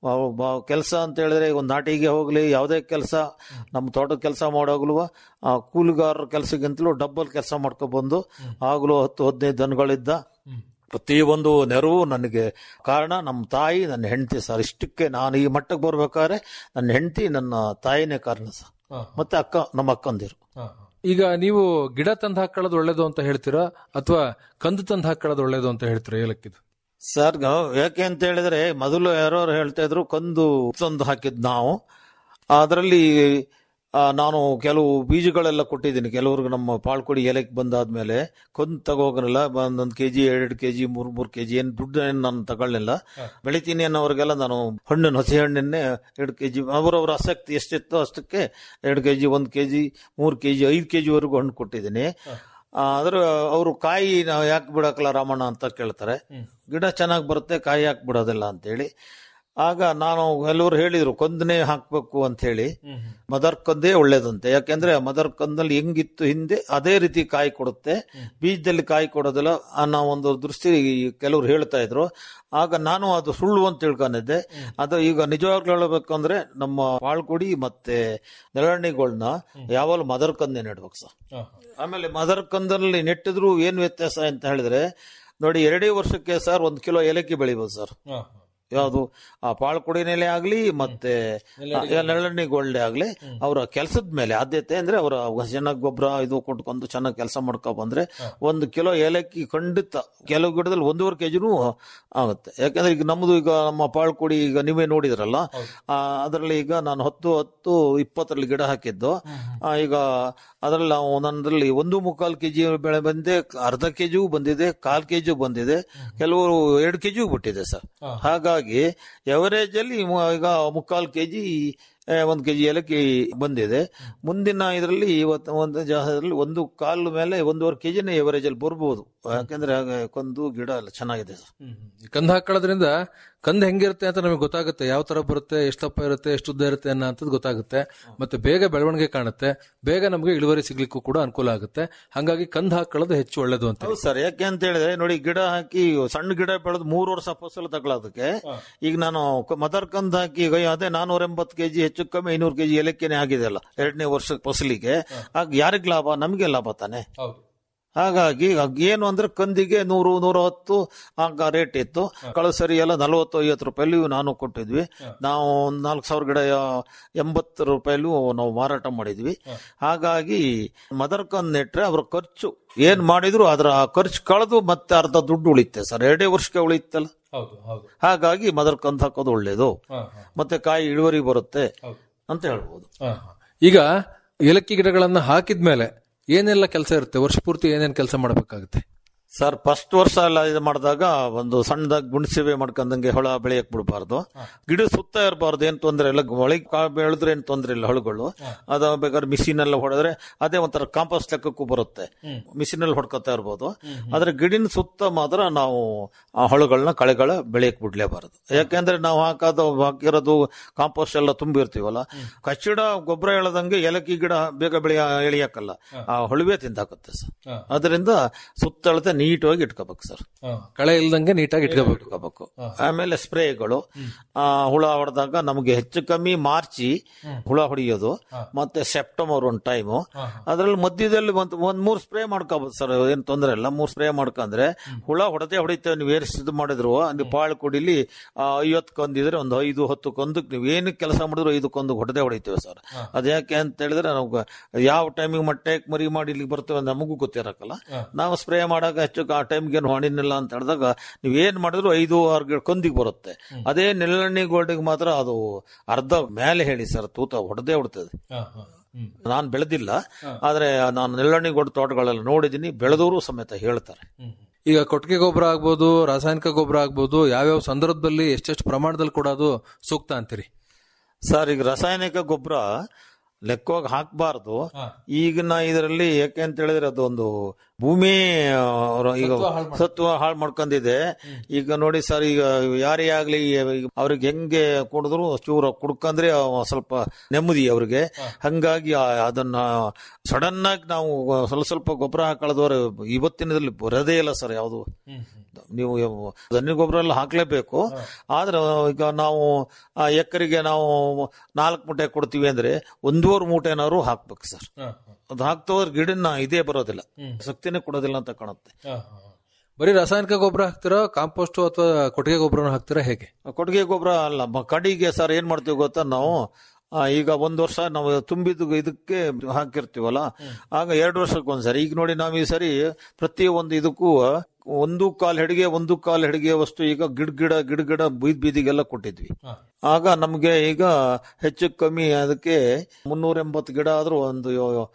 ಕೆಲಸ ಅಂತ ಹೇಳಿದ್ರೆ ಒಂದು ನಾಟಿಗೆ ಹೋಗ್ಲಿ ಯಾವುದೇ ಕೆಲಸ ನಮ್ಮ ತೋಟದ ಕೆಲಸ ಮಾಡೋಗ್ಲೂ ಆ ಕೂಲಿಗಾರರ ಕೆಲಸಕ್ಕಿಂತಲೂ ಡಬ್ಬಲ್ ಕೆಲಸ ಮಾಡ್ಕೊಬಂದು ಆಗ್ಲೂ ಹತ್ತು ಹದಿನೈದು ದನಗಳಿದ್ದ ಪ್ರತಿಯೊಂದು ನೆರವು ನನಗೆ ಕಾರಣ ನಮ್ಮ ತಾಯಿ ನನ್ನ ಹೆಂಡತಿ ಸರ್ ಇಷ್ಟಕ್ಕೆ ನಾನು ಈ ಮಟ್ಟಕ್ಕೆ ಬರ್ಬೇಕಾದ್ರೆ ನನ್ನ ಹೆಂಡತಿ ನನ್ನ ತಾಯಿನೇ ಕಾರಣ ಸರ್ ಮತ್ತೆ ಅಕ್ಕ ನಮ್ಮ ಅಕ್ಕಂದಿರು ಈಗ ನೀವು ಗಿಡ ತಂದು ಹಾಕೊಳ್ಳೋದು ಒಳ್ಳೇದು ಅಂತ ಹೇಳ್ತೀರಾ ಅಥವಾ ಕಂದು ತಂದು ಹಾಕೊಳ್ಳೋದು ಒಳ್ಳೇದು ಅಂತ ಹೇಳ್ತೀರಾ ಏಲಕ್ಕಿದು ಸರ್ ಗ- ಯಾಕೆ ಅಂತ ಹೇಳಿದ್ರೆ ಮೊದಲು ಯಾರೋ ಹೇಳ್ತಾ ಇದ್ರು ಕಂದು ತಂದು ಹಾಕಿದ್ ನಾವು ಅದರಲ್ಲಿ ನಾನು ಕೆಲವು ಬೀಜಗಳೆಲ್ಲ ಕೊಟ್ಟಿದ್ದೀನಿ ಕೆಲವ್ರಿಗೆ ನಮ್ಮ ಪಾಳ್ಕೊಡಿ ಎಲೆಗೆ ಬಂದಾದ್ಮೇಲೆ ಕೊಂದು ತಗೋಗನಲ್ಲ ಒಂದೊಂದು ಕೆಜಿ ಎರಡು ಕೆಜಿ ಮೂರ್ ಮೂರ್ ಕೆಜಿ ಏನು ದುಡ್ಡು ಏನು ನಾನು ತಗೊಳ್ಳಿಲ್ಲ ಬೆಳಿತೀನಿ ಅನ್ನೋರಿಗೆಲ್ಲ ನಾನು ಹಣ್ಣನ್ನು ಹಸಿ ಹಣ್ಣನ್ನೇ ಎರಡು ಕೆಜಿ ಅವರವರ ಆಸಕ್ತಿ ಎಷ್ಟಿತ್ತೋ ಅಷ್ಟಕ್ಕೆ ಎರಡು ಕೆಜಿ ಒಂದು ಕೆಜಿ ಮೂರು ಕೆಜಿ ಐದು ಕೆಜಿ ವರೆಗೂ ಹಣ್ಣು ಕೊಟ್ಟಿದ್ದೀನಿ ಆದ್ರೆ ಅವರು ಕಾಯಿ ನಾವು ಯಾಕೆ ಬಿಡಕ್ಕಲ್ಲ ರಾಮಣ್ಣ ಅಂತ ಕೇಳ್ತಾರೆ ಗಿಡ ಚೆನ್ನಾಗಿ ಬರುತ್ತೆ ಕಾಯಿ ಯಾಕೆ ಬಿಡೋದಿಲ್ಲ ಅಂತೇಳಿ ಆಗ ನಾನು ಕೆಲವರು ಹೇಳಿದ್ರು ಕೊಂದನೇ ಹಾಕ್ಬೇಕು ಅಂತ ಹೇಳಿ ಮದರ್ ಕಂದೇ ಒಳ್ಳೇದಂತೆ ಯಾಕೆಂದ್ರೆ ಮದರ್ ಕಂದಲ್ಲಿ ಹೆಂಗಿತ್ತು ಹಿಂದೆ ಅದೇ ರೀತಿ ಕಾಯಿ ಕೊಡುತ್ತೆ ಬೀಜದಲ್ಲಿ ಕಾಯಿ ಕೊಡೋದಿಲ್ಲ ಅನ್ನೋ ಒಂದು ದೃಷ್ಟಿ ಕೆಲವರು ಹೇಳ್ತಾ ಇದ್ರು ಆಗ ನಾನು ಅದು ಸುಳ್ಳು ಅಂತ ತಿಳ್ಕೊಂಡಿದ್ದೆ ಅದು ಈಗ ನಿಜವಾಗ್ಲೂ ಹೇಳಬೇಕು ಅಂದ್ರೆ ನಮ್ಮ ಪಾಳ್ಕೊಡಿ ಮತ್ತೆ ನೆರಳಿಗಳನ್ನ ಯಾವಾಗಲೂ ಮದರ್ ಕಂದೇ ನೆಡ್ಬೇಕು ಸರ್ ಆಮೇಲೆ ಮದರ್ ಕಂದಲ್ಲಿ ನೆಟ್ಟಿದ್ರು ಏನ್ ವ್ಯತ್ಯಾಸ ಅಂತ ಹೇಳಿದ್ರೆ ನೋಡಿ ಎರಡೇ ವರ್ಷಕ್ಕೆ ಸರ್ ಒಂದ್ ಕಿಲೋ ಏಲಕ್ಕಿ ಬೆಳಿಬೋದು ಸರ್ ಯಾವುದು ಆ ಪಾಳ್ಕೊಡಿ ನೆಲೆ ಆಗ್ಲಿ ಮತ್ತೆ ನೆರಳಣ್ಣಿ ಗೋಲ್ಡೆ ಆಗ್ಲಿ ಅವರ ಕೆಲಸದ ಮೇಲೆ ಆದ್ಯತೆ ಅಂದ್ರೆ ಅವರ ಚೆನ್ನಾಗಿ ಗೊಬ್ಬರ ಇದು ಕೊಟ್ಕೊಂಡು ಚೆನ್ನಾಗಿ ಕೆಲಸ ಮಾಡ್ಕೊ ಬಂದ್ರೆ ಒಂದು ಕಿಲೋ ಏಲಕ್ಕಿ ಖಂಡಿತ ಕೆಲವು ಗಿಡದಲ್ಲಿ ಒಂದೂವರೆ ಕೆಜಿನೂ ಆಗುತ್ತೆ ಯಾಕಂದ್ರೆ ಈಗ ನಮ್ದು ಈಗ ನಮ್ಮ ಪಾಳ್ಕೊಡಿ ಈಗ ನೀವೇ ನೋಡಿದ್ರಲ್ಲ ಆ, ಅದರಲ್ಲಿ ಈಗ ನಾನು ಹತ್ತು ಹತ್ತು ಇಪ್ಪತ್ತರಲ್ಲಿ ಗಿಡ ಹಾಕಿದ್ದು ಆ, ಈಗ ಅದರಲ್ಲಿ ನಾವು ಒಂದೊಂದರಲ್ಲಿ ಒಂದು ಮುಕ್ಕಾಲು ಕೆಜಿ ಬೆಳೆ ಬಂದಿದೆ ಅರ್ಧ ಕೆಜಿಗೂ ಬಂದಿದೆ ಕಾಲ್ ಕೆಜಿ ಬಂದಿದೆ ಕೆಲವರು ಎರಡು ಕೆಜಿಗೂ ಬಿಟ್ಟಿದೆ ಸರ್ ಹಾಗಾಗಿ ಎವರೇಜ್ ಅಲ್ಲಿ ಮು- ಈಗ ಮುಕ್ಕಾಲು ಕೆಜಿ ಒಂದು ಕೆಜಿ ಏಲಕ್ಕಿ ಬಂದಿದೆ ಮುಂದಿನ ಇದರಲ್ಲಿ ಇವತ್ತು ಒಂದು ಜಾಗದಲ್ಲಿ ಒಂದು ಕಾಲು ಮೇಲೆ ಒಂದೂವರೆ ಕೆಜಿನೇ ಎವರೇಜ್ ಅಲ್ಲಿ ಬರ್ಬೋದು ಯಾಕಂದ್ರೆ ಹಾಗೆ ಕೊಂದು ಗಿಡ ಎಲ್ಲ ಚೆನ್ನಾಗಿದೆ ಸರ್ ಈ ಕಂದು ಹಾಕೊಳ್ಳೋದ್ರಿಂದ ಕಂದು ಹೆಂಗಿರುತ್ತೆ ಅಂತ ನಮಗೆ ಗೊತ್ತಾಗುತ್ತೆ ಯಾವ ತರ ಬರುತ್ತೆ ಎಷ್ಟು ದಪ್ಪ ಇರುತ್ತೆ ಎಷ್ಟು ಉದ್ದ ಇರುತ್ತೆ ಅನ್ನೋ ಅಂತದ್ ಗೊತ್ತಾಗುತ್ತೆ ಮತ್ತೆ ಬೇಗ ಬೆಳವಣಿಗೆ ಕಾಣುತ್ತೆ ಬೇಗ ನಮಗೆ ಇಳುವರಿ ಸಿಗ್ಲಿಕ್ಕೂ ಕೂಡ ಅನುಕೂಲ ಆಗುತ್ತೆ ಹಂಗಾಗಿ ಕಂದು ಹಾಕೊಳ್ಳೋದು ಹೆಚ್ಚು ಒಳ್ಳೇದು ಅಂತ ಹೌದು ಸರ್ ಯಾಕೆ ಅಂತ ಹೇಳಿದ್ರೆ ನೋಡಿ ಗಿಡ ಹಾಕಿ ಸಣ್ಣ ಗಿಡ ಬೆಳೆದು ಮೂರು ವರ್ಷ ಫಸಲು ತಗೊಳ್ಳೋದಕ್ಕೆ ಈಗ ನಾನು ಕ- ಮದರ್ ಕಂದ್ ಹಾಕಿ ಈಗ ಅದೇ ನಾನೂರ ಎಂಬತ್ತು ಕೆಜಿ ಹೆಚ್ಚು ಕಮ್ಮಿ ಐನೂರು ಕೆಜಿ ಏಲಕ್ಕಿನೇ ಆಗಿದೆ ಅಲ್ಲ ಎರಡನೇ ವರ್ಷ ಫಸಲಿಗೆ ಆಗ ಯಾರಿಗ್ ಲಾಭ ನಮಗೆ ಲಾಭ ತಾನೆ ಹೌದು ಹಾಗಾಗಿ ಆಗ ಏನು ಅಂದ್ರೆ ಕಂದಿಗೆ ನೂರು ನೂರ ಹತ್ತು ಆಗ ರೇಟ್ ಇತ್ತು ಕಳೆದ ಸರಿ ಎಲ್ಲ ನಲವತ್ತು ಐವತ್ತು ರೂಪಾಯಿಲಿ ನಾನು ಕೊಟ್ಟಿದ್ವಿ ನಾವು ಒಂದ್ ನಾಲ್ಕು ಸಾವಿರ ಗಿಡ ಆ, ಎಂಬತ್ತು ರೂಪಾಯಿಲು ನಾವು ಮಾರಾಟ ಮಾಡಿದ್ವಿ ಹಾಗಾಗಿ ಮದರ್ ಕಂದ್ ನೆಟ್ರೆ ಅವ್ರ ಖರ್ಚು ಏನ್ ಮಾಡಿದ್ರು ಅದರ ಖರ್ಚು ಕಳೆದು ಮತ್ತೆ ಅರ್ಧ ದುಡ್ಡು ಉಳಿತೆ ಸರ್ ಎರಡೇ ವರ್ಷಕ್ಕೆ ಉಳಿತಲ್ಲ ಹೌದು ಹೌದು ಹಾಗಾಗಿ ಮದರ್ ಕಂದ್ ಹಾಕೋದು ಒಳ್ಳೇದು ಮತ್ತೆ ಕಾಯಿ ಇಳುವರಿ ಬರುತ್ತೆ ಹೌದು. ಅಂತ ಹೇಳ್ಬೋದು ಈಗ ಏಲಕ್ಕಿ ಗಿಡಗಳನ್ನ ಹಾಕಿದ್ಮೇಲೆ ಏನೆಲ್ಲ ಕೆಲಸ ಇರುತ್ತೆ ವರ್ಷ ಪೂರ್ತಿ ಏನೇನ್ ಕೆಲಸ ಮಾಡಬೇಕಾಗುತ್ತೆ ಸರ್ ಫಸ್ಟ್ ವರ್ಷ ಎಲ್ಲ ಇದು ಮಾಡಿದಾಗ ಒಂದು ಸಣ್ಣದಾಗಿ ಗುಣಸೇವೆ ಮಾಡ್ಕೊಂಡಂಗೆ ಹೊಳ ಬೆಳೆಯಕ್ ಬಿಡಬಾರ್ದು ಗಿಡ ಸುತ್ತ ಇರಬಾರ್ದು ಏನ್ ತೊಂದ್ರೆ ಇಲ್ಲ ಒಳಗೆ ಕಾಳು ಬೆಳೆದ್ರೆ ಏನ್ ತೊಂದ್ರೆ ಇಲ್ಲ ಹೊಳಗಳು ಅದ ಬೇಕಾದ್ರೆ ಮಿಷಿನ್ ಎಲ್ಲ ಹೊಡೆದ್ರೆ ಅದೇ ಒಂಥರ ಕಾಂಪೋಸ್ಟ್ ಲೆಕ್ಕಕ್ಕೂ ಬರುತ್ತೆ ಮಿಷಿನ್ ಅಲ್ಲಿ ಹೊಡ್ಕೊತಾ ಇರ್ಬೋದು ಆದ್ರೆ ಗಿಡಿನ ಸುತ್ತ ಮಾತ್ರ ನಾವು ಆ ಹೊಳಗಳನ್ನ ಕಳೆಗಳ ಬೆಳೆಯಕ್ ಬಿಡ್ಲೇಬಾರದು ಯಾಕೆಂದ್ರೆ ನಾವು ಹಾಕೋದು ಹಾಕಿರೋದು ಕಾಂಪೋಸ್ಟ್ ಎಲ್ಲ ತುಂಬಿರ್ತೀವಲ್ಲ ಕಚ್ಚಿಡ ಗೊಬ್ಬರ ಎಳೆದಂಗೆ ಏಲಕ್ಕಿ ಗಿಡ ಬೇಗ ಬೆಳೆಯ ಎಳಿಯಕ್ಕಲ್ಲ ಆ ಹೊಳವೆ ತಿಂದಾಕತ್ತೆ ಸರ್ ಅದರಿಂದ ಸುತ್ತಳತೆ ನೀಟಾಗಿ ಇಟ್ಕೋಬೇಕು ಸರ್ ಕಳೆ ಇಲ್ದಂಗೆ ನೀಟಾಗಿ ಇಟ್ಕೋಬೇಕು ಇಟ್ಕೋಬೇಕು ಆಮೇಲೆ ಸ್ಪ್ರೇಗಳು ಆ, ಹುಳ ಹೊಡೆದಾಗ ನಮಗೆ ಹೆಚ್ಚು ಕಮ್ಮಿ ಮಾರ್ಚಿ ಹುಳ ಹೊಡೆಯೋದು ಮತ್ತೆ ಸೆಪ್ಟೆಂಬರ್ ಒಂದು ಟೈಮು ಅದ್ರಲ್ಲಿ ಮಧ್ಯದಲ್ಲಿ ಒಂದು ಒಂದ್ ಮೂರ್ ಸ್ಪ್ರೇ ಮಾಡ್ಕೋಬಹುದು ಸರ್ ಏನ್ ತೊಂದ್ರೆ ಇಲ್ಲ ಮೂರ್ ಸ್ಪ್ರೇ ಮಾಡ್ಕೊಂಡ್ರೆ ಹುಳ ಹೊಡೆದೇ ಹೊಡಿತೇವೆ ನೀವು ಏರ್ಸ್ ಇದು ಮಾಡಿದ್ರು ನೀವು ಪಾಳು ಕುಡಿಲಿ ಐವತ್ತು ಕೊಂದಿದ್ರೆ ಒಂದು ಐದು ಹತ್ತು ಕೊಂದಕ್ಕೆ ನೀವು ಏನಕ್ಕೆ ಕೆಲಸ ಮಾಡಿದ್ರು ಐದು ಕೊಂದು ಹೊಡೆದೇ ಹೊಡಿತೇವೆ ಸರ್ ಅದ್ಯಾಕೆ ಅಂತ ಹೇಳಿದ್ರೆ ನಾವು ಯಾವ ಟೈಮಿಗೆ ಮಟ್ಟಕ್ಕೆ ಮರಿ ಮಾಡಿ ಇಲ್ಲಿಗೆ ಬರ್ತೇವೆ ಅಂತ ನಮಗೂ ಗೊತ್ತಿರಕ್ಕಲ್ಲ ನಾವು ಸ್ಪ್ರೇ ಮಾಡಾಗ ಹೆಚ್ಚು ಆ ಟೈಮ್ಗೆ ಏನು ಹೊಡಿನಿಲ್ಲ ಅಂತ ಹೇಳಿದಾಗ ನೀವು ಏನ್ ಮಾಡಿದ್ರು ಐದು ಆರು ಗಿಡ ಕೊಂದಿಗೆ ಬರುತ್ತೆ ಅದೇ ನೆಲ್ಲಣ್ಣಿ ಗೋಲ್ಡಿಗೆ ಮಾತ್ರ ಅದು ಅರ್ಧ ಮೇಲೆ ಹೇಳಿ ಸರ್ ತೂತ ಹೊಡೆದೇ ಹೊಡ್ತದೆ ನಾನು ಬೆಳೆದಿಲ್ಲ ಆದ್ರೆ ನಾನು ನೆಲ್ಲಣ್ಣಿ ಗೋಡ್ ತೋಟಗಳೆಲ್ಲ ನೋಡಿದೀನಿ ಬೆಳೆದವರು ಸಮೇತ ಹೇಳ್ತಾರೆ ಈಗ ಕೊಟ್ಟಿಗೆ ಗೊಬ್ಬರ ಆಗ್ಬೋದು ರಾಸಾಯನಿಕ ಗೊಬ್ಬರ ಆಗ್ಬೋದು ಯಾವ್ಯಾವ ಸಂದರ್ಭದಲ್ಲಿ ಎಷ್ಟೆಷ್ಟು ಪ್ರಮಾಣದಲ್ಲಿ ಕೊಡೋದು ಸೂಕ್ತ ಅಂತೀರಿ ಸರ್ ಈಗ ರಾಸಾಯನಿಕ ಗೊಬ್ಬರ ಲೆಕ್ಕವಾಗಿ ಹಾಕಬಾರ್ದು ಈಗಿನ ಇದರಲ್ಲಿ ಯಾಕೆ ಅಂತ ಹೇಳಿದ್ರೆ ಅದೊಂದು ಭೂಮಿ ಅವ್ರ ಈಗ ಸತ್ವ ಹಾಳು ಮಾಡ್ಕೊಂಡಿದೆ ಈಗ ನೋಡಿ ಸರ್ ಈಗ ಯಾರೇ ಆಗ್ಲಿ ಈಗ ಅವ್ರಿಗೆ ಹೆಂಗೆ ಕುಡಿದ್ರು ಚೂರ ಕುಡ್ಕಂದ್ರೆ ಅವ ಸ್ವಲ್ಪ ನೆಮ್ಮದಿ ಅವ್ರಿಗೆ ಹಂಗಾಗಿ ಆ- ಅದನ್ನ ಸಡನ್ ಆಗಿ ನಾವು ಸ್ವಲ್ಪ ಸ್ವಲ್ಪ ಗೊಬ್ಬರ ಹಾಕೊಳ್ಳೋದವ್ರೆ ಇವತ್ತಿನದಲ್ಲಿ ಬರೋದೇ ಇಲ್ಲ ಸರ್ ಯಾವುದು ನೀವು ದನಿ ಗೊಬ್ಬರ ಎಲ್ಲ ಹಾಕ್ಲೇಬೇಕು ಆದ್ರೆ ಈಗ ನಾವು ಆ ಎಕರೆಗೆ ನಾವು ನಾಲ್ಕು ಮೂಟೆ ಕೊಡ್ತೀವಿ ಅಂದ್ರೆ ಒಂದೂವರೆ ಮೂಟೆನಾದ್ರು ಹಾಕ್ಬೇಕು ಸರ್ ಅದು ಹಾಕ್ತಾ ಹೋದ್ರೆ ಗಿಡನ ಇದೇ ಬರೋದಿಲ್ಲ ಶಕ್ತಿನೇ ಕೊಡೋದಿಲ್ಲ ಅಂತ ಕಾಣುತ್ತೆ ಬರೀ ರಾಸಾಯನಿಕ ಗೊಬ್ಬರ ಹಾಕ್ತಿರೋ ಕಾಂಪೋಸ್ಟ್ ಅಥವಾ ಕೊಟ್ಟಿಗೆ ಗೊಬ್ಬರನ ಹಾಕ್ತಿರಾ ಹೇಗೆ ಕೊಟ್ಟಿಗೆ ಗೊಬ್ಬರ ಅಲ್ಲ ಮ- ಕಡಿಗೆ ಸರ್ ಏನ್ ಮಾಡ್ತೀವಿ ಗೊತ್ತಾ ನಾವು ಆ, ಈಗ ಒಂದ್ ವರ್ಷ ನಾವು ತುಂಬಿದ ಇದಕ್ಕೆ ಹಾಕಿರ್ತೀವಲ್ಲ ಆಗ ಎರಡು ವರ್ಷಕ್ಕೆ ಒಂದ್ಸರಿ ಈಗ ನೋಡಿ ನಾವು ಈ ಸರಿ ಪ್ರತಿ ಒಂದು ಇದಕ್ಕೂ ಒಂದು ಕಾಲ್ ಹೆಡಿಗೆ ಒಂದು ಕಾಲ್ ಹೆಡಿಗೆ ವಸ್ತು ಈಗ ಗಿಡ ಗಿಡ ಗಿಡ ಗಿಡ ಬೀದ್ ಬೀದಿಗೆಲ್ಲ ಕೊಟ್ಟಿದ್ವಿ ಆಗ ನಮ್ಗೆ ಈಗ ಹೆಚ್ಚು ಕಮ್ಮಿ ಅದಕ್ಕೆ ಮುನ್ನೂರ ಎಂಬತ್ತು ಗಿಡ ಆದ್ರೂ ಒಂದು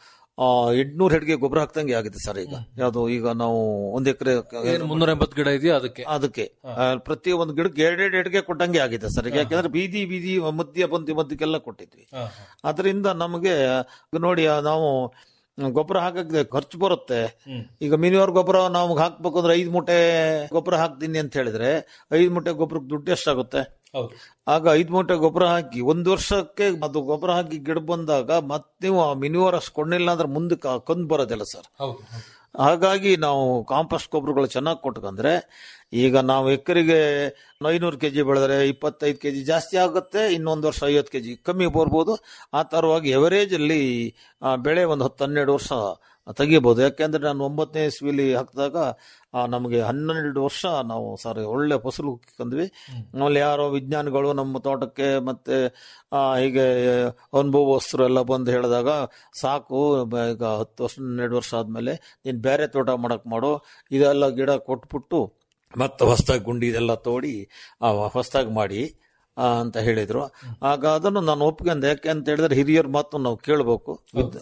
ಎಂಟ್ನೂರು ಹೆಡ್ಗೆ ಗೊಬ್ಬರ ಹಾಕ್ದಂಗೆ ಆಗಿದೆ ಸರ್ ಈಗ ಯಾವುದು ಈಗ ನಾವು ಒಂದ್ ಎಕರೆ ಮುನ್ನೂರ ಎಂಬತ್ತು ಗಿಡ ಇದೆಯಾ ಅದಕ್ಕೆ ಅದಕ್ಕೆ ಆ, ಪ್ರತಿ ಒಂದು ಗಿಡಕ್ಕೆ ಎರಡೆರಡು ಎಡ್ಗೆ ಕೊಟ್ಟಂಗೆ ಆಗಿದೆ ಸರ್ ಈಗ ಯಾಕಂದ್ರೆ ಬೀದಿ ಬೀದಿ ಮಧ್ಯ ಬಂತಿ ಮಧ್ಯಕ್ಕೆಲ್ಲ ಕೊಟ್ಟಿದ್ವಿ ಅದರಿಂದ ನಮಗೆ ಈಗ ನೋಡಿ ಆ, ನಾವು ಗೊಬ್ಬರ ಹಾಕಕ್ಕೆ ಖರ್ಚು ಬರುತ್ತೆ ಈಗ ಮಿನಿವರ್ ಗೊಬ್ಬರ ನಾವು ಹಾಕ್ಬೇಕು ಅಂದ್ರೆ ಐದು ಮೂಟೆ ಗೊಬ್ಬರ ಹಾಕ್ತೀನಿ ಅಂತ ಹೇಳಿದ್ರೆ ಐದು ಮೂಟೆ ಗೊಬ್ಬರಕ್ಕೆ ದುಡ್ಡು ಎಷ್ಟಾಗುತ್ತೆ ಹೌದು ಆಗ ಐದು ಮೂಟೆ ಗೊಬ್ಬರ ಹಾಕಿ ಒಂದು ವರ್ಷಕ್ಕೆ ಅದು ಗೊಬ್ಬರ ಹಾಕಿ ಗಿಡ ಬಂದಾಗ ಮತ್ತೆ ನೀವು ಆ ಮಿನಿವರ್ ಅಷ್ಟು ಕೊಂಡಿಲ್ಲ ಅಂದ್ರೆ ಮುಂದಕ್ಕೆ ಕಂದು ಬರೋದಿಲ್ಲ ಸರ್ ಹೌದು ಹಾಗಾಗಿ ನಾವು ಕಾಂಪೋಸ್ಟ್ ಗೊಬ್ಬರಗಳು ಚೆನ್ನಾಗಿ ಕೊಟ್ಕೊಂಡ್ರೆ ಈಗ ನಾವು ಎಕರೆಗೆ ಐನೂರು ಕೆಜಿ ಬೆಳೆದ್ರೆ ಇಪ್ಪತ್ತೈದು ಕೆಜಿ ಜಾಸ್ತಿ ಆಗುತ್ತೆ ಇನ್ನೊಂದು ವರ್ಷ ಐವತ್ತು ಕೆಜಿ ಕಮ್ಮಿ ಬರ್ಬೋದು ಆ ತರವಾಗಿ ಎವರೇಜ್ ಅಲ್ಲಿ ಆ, ಬೆಳೆ ಒಂದು ಹತ್ತು ಹನ್ನೆರಡು ವರ್ಷ ತೆಗಿಬಹುದು ಯಾಕೆಂದ್ರೆ ನಾನು ಒಂಬತ್ತನೇ ಇಸ್ವಿಲಿ ಹಾಕಿದಾಗ ನಮಗೆ ಹನ್ನೆರಡು ವರ್ಷ ನಾವು ಸರ್ ಒಳ್ಳೆ ಫಸಲು ಕಂದ್ವಿ ಆಮೇಲೆ ಯಾರೋ ವಿಜ್ಞಾನಿಗಳು ನಮ್ಮ ತೋಟಕ್ಕೆ ಮತ್ತೆ ಆ, ಹೀಗೆ ಅನುಭವಸ್ಥರು ಎಲ್ಲ ಬಂದು ಹೇಳಿದಾಗ ಸಾಕು ಬ- ಈಗ ಹತ್ತು ವರ್ಷ ಹನ್ನೆರಡು ವರ್ಷ ಆದ್ಮೇಲೆ ನೀನ್ ಬೇರೆ ತೋಟ ಮಾಡಕ್ ಮಾಡು ಇದೆಲ್ಲ ಗಿಡ ಕೊಟ್ಬಿಟ್ಟು ಮತ್ತೆ ಹೊಸದಾಗಿ ಗುಂಡಿ ಇದೆಲ್ಲ ತೋಡಿ ಹೊಸದಾಗಿ ಮಾಡಿ ಆ, ಅಂತ ಹೇಳಿದ್ರು ಆಗ ಅದನ್ನು ನಾನು ಒಪ್ಕೊಂಡೆ ಯಾಕೆ ಅಂತ ಹೇಳಿದ್ರೆ ಹಿರಿಯರ ಮಾತು ನಾವು ಕೇಳಬೇಕು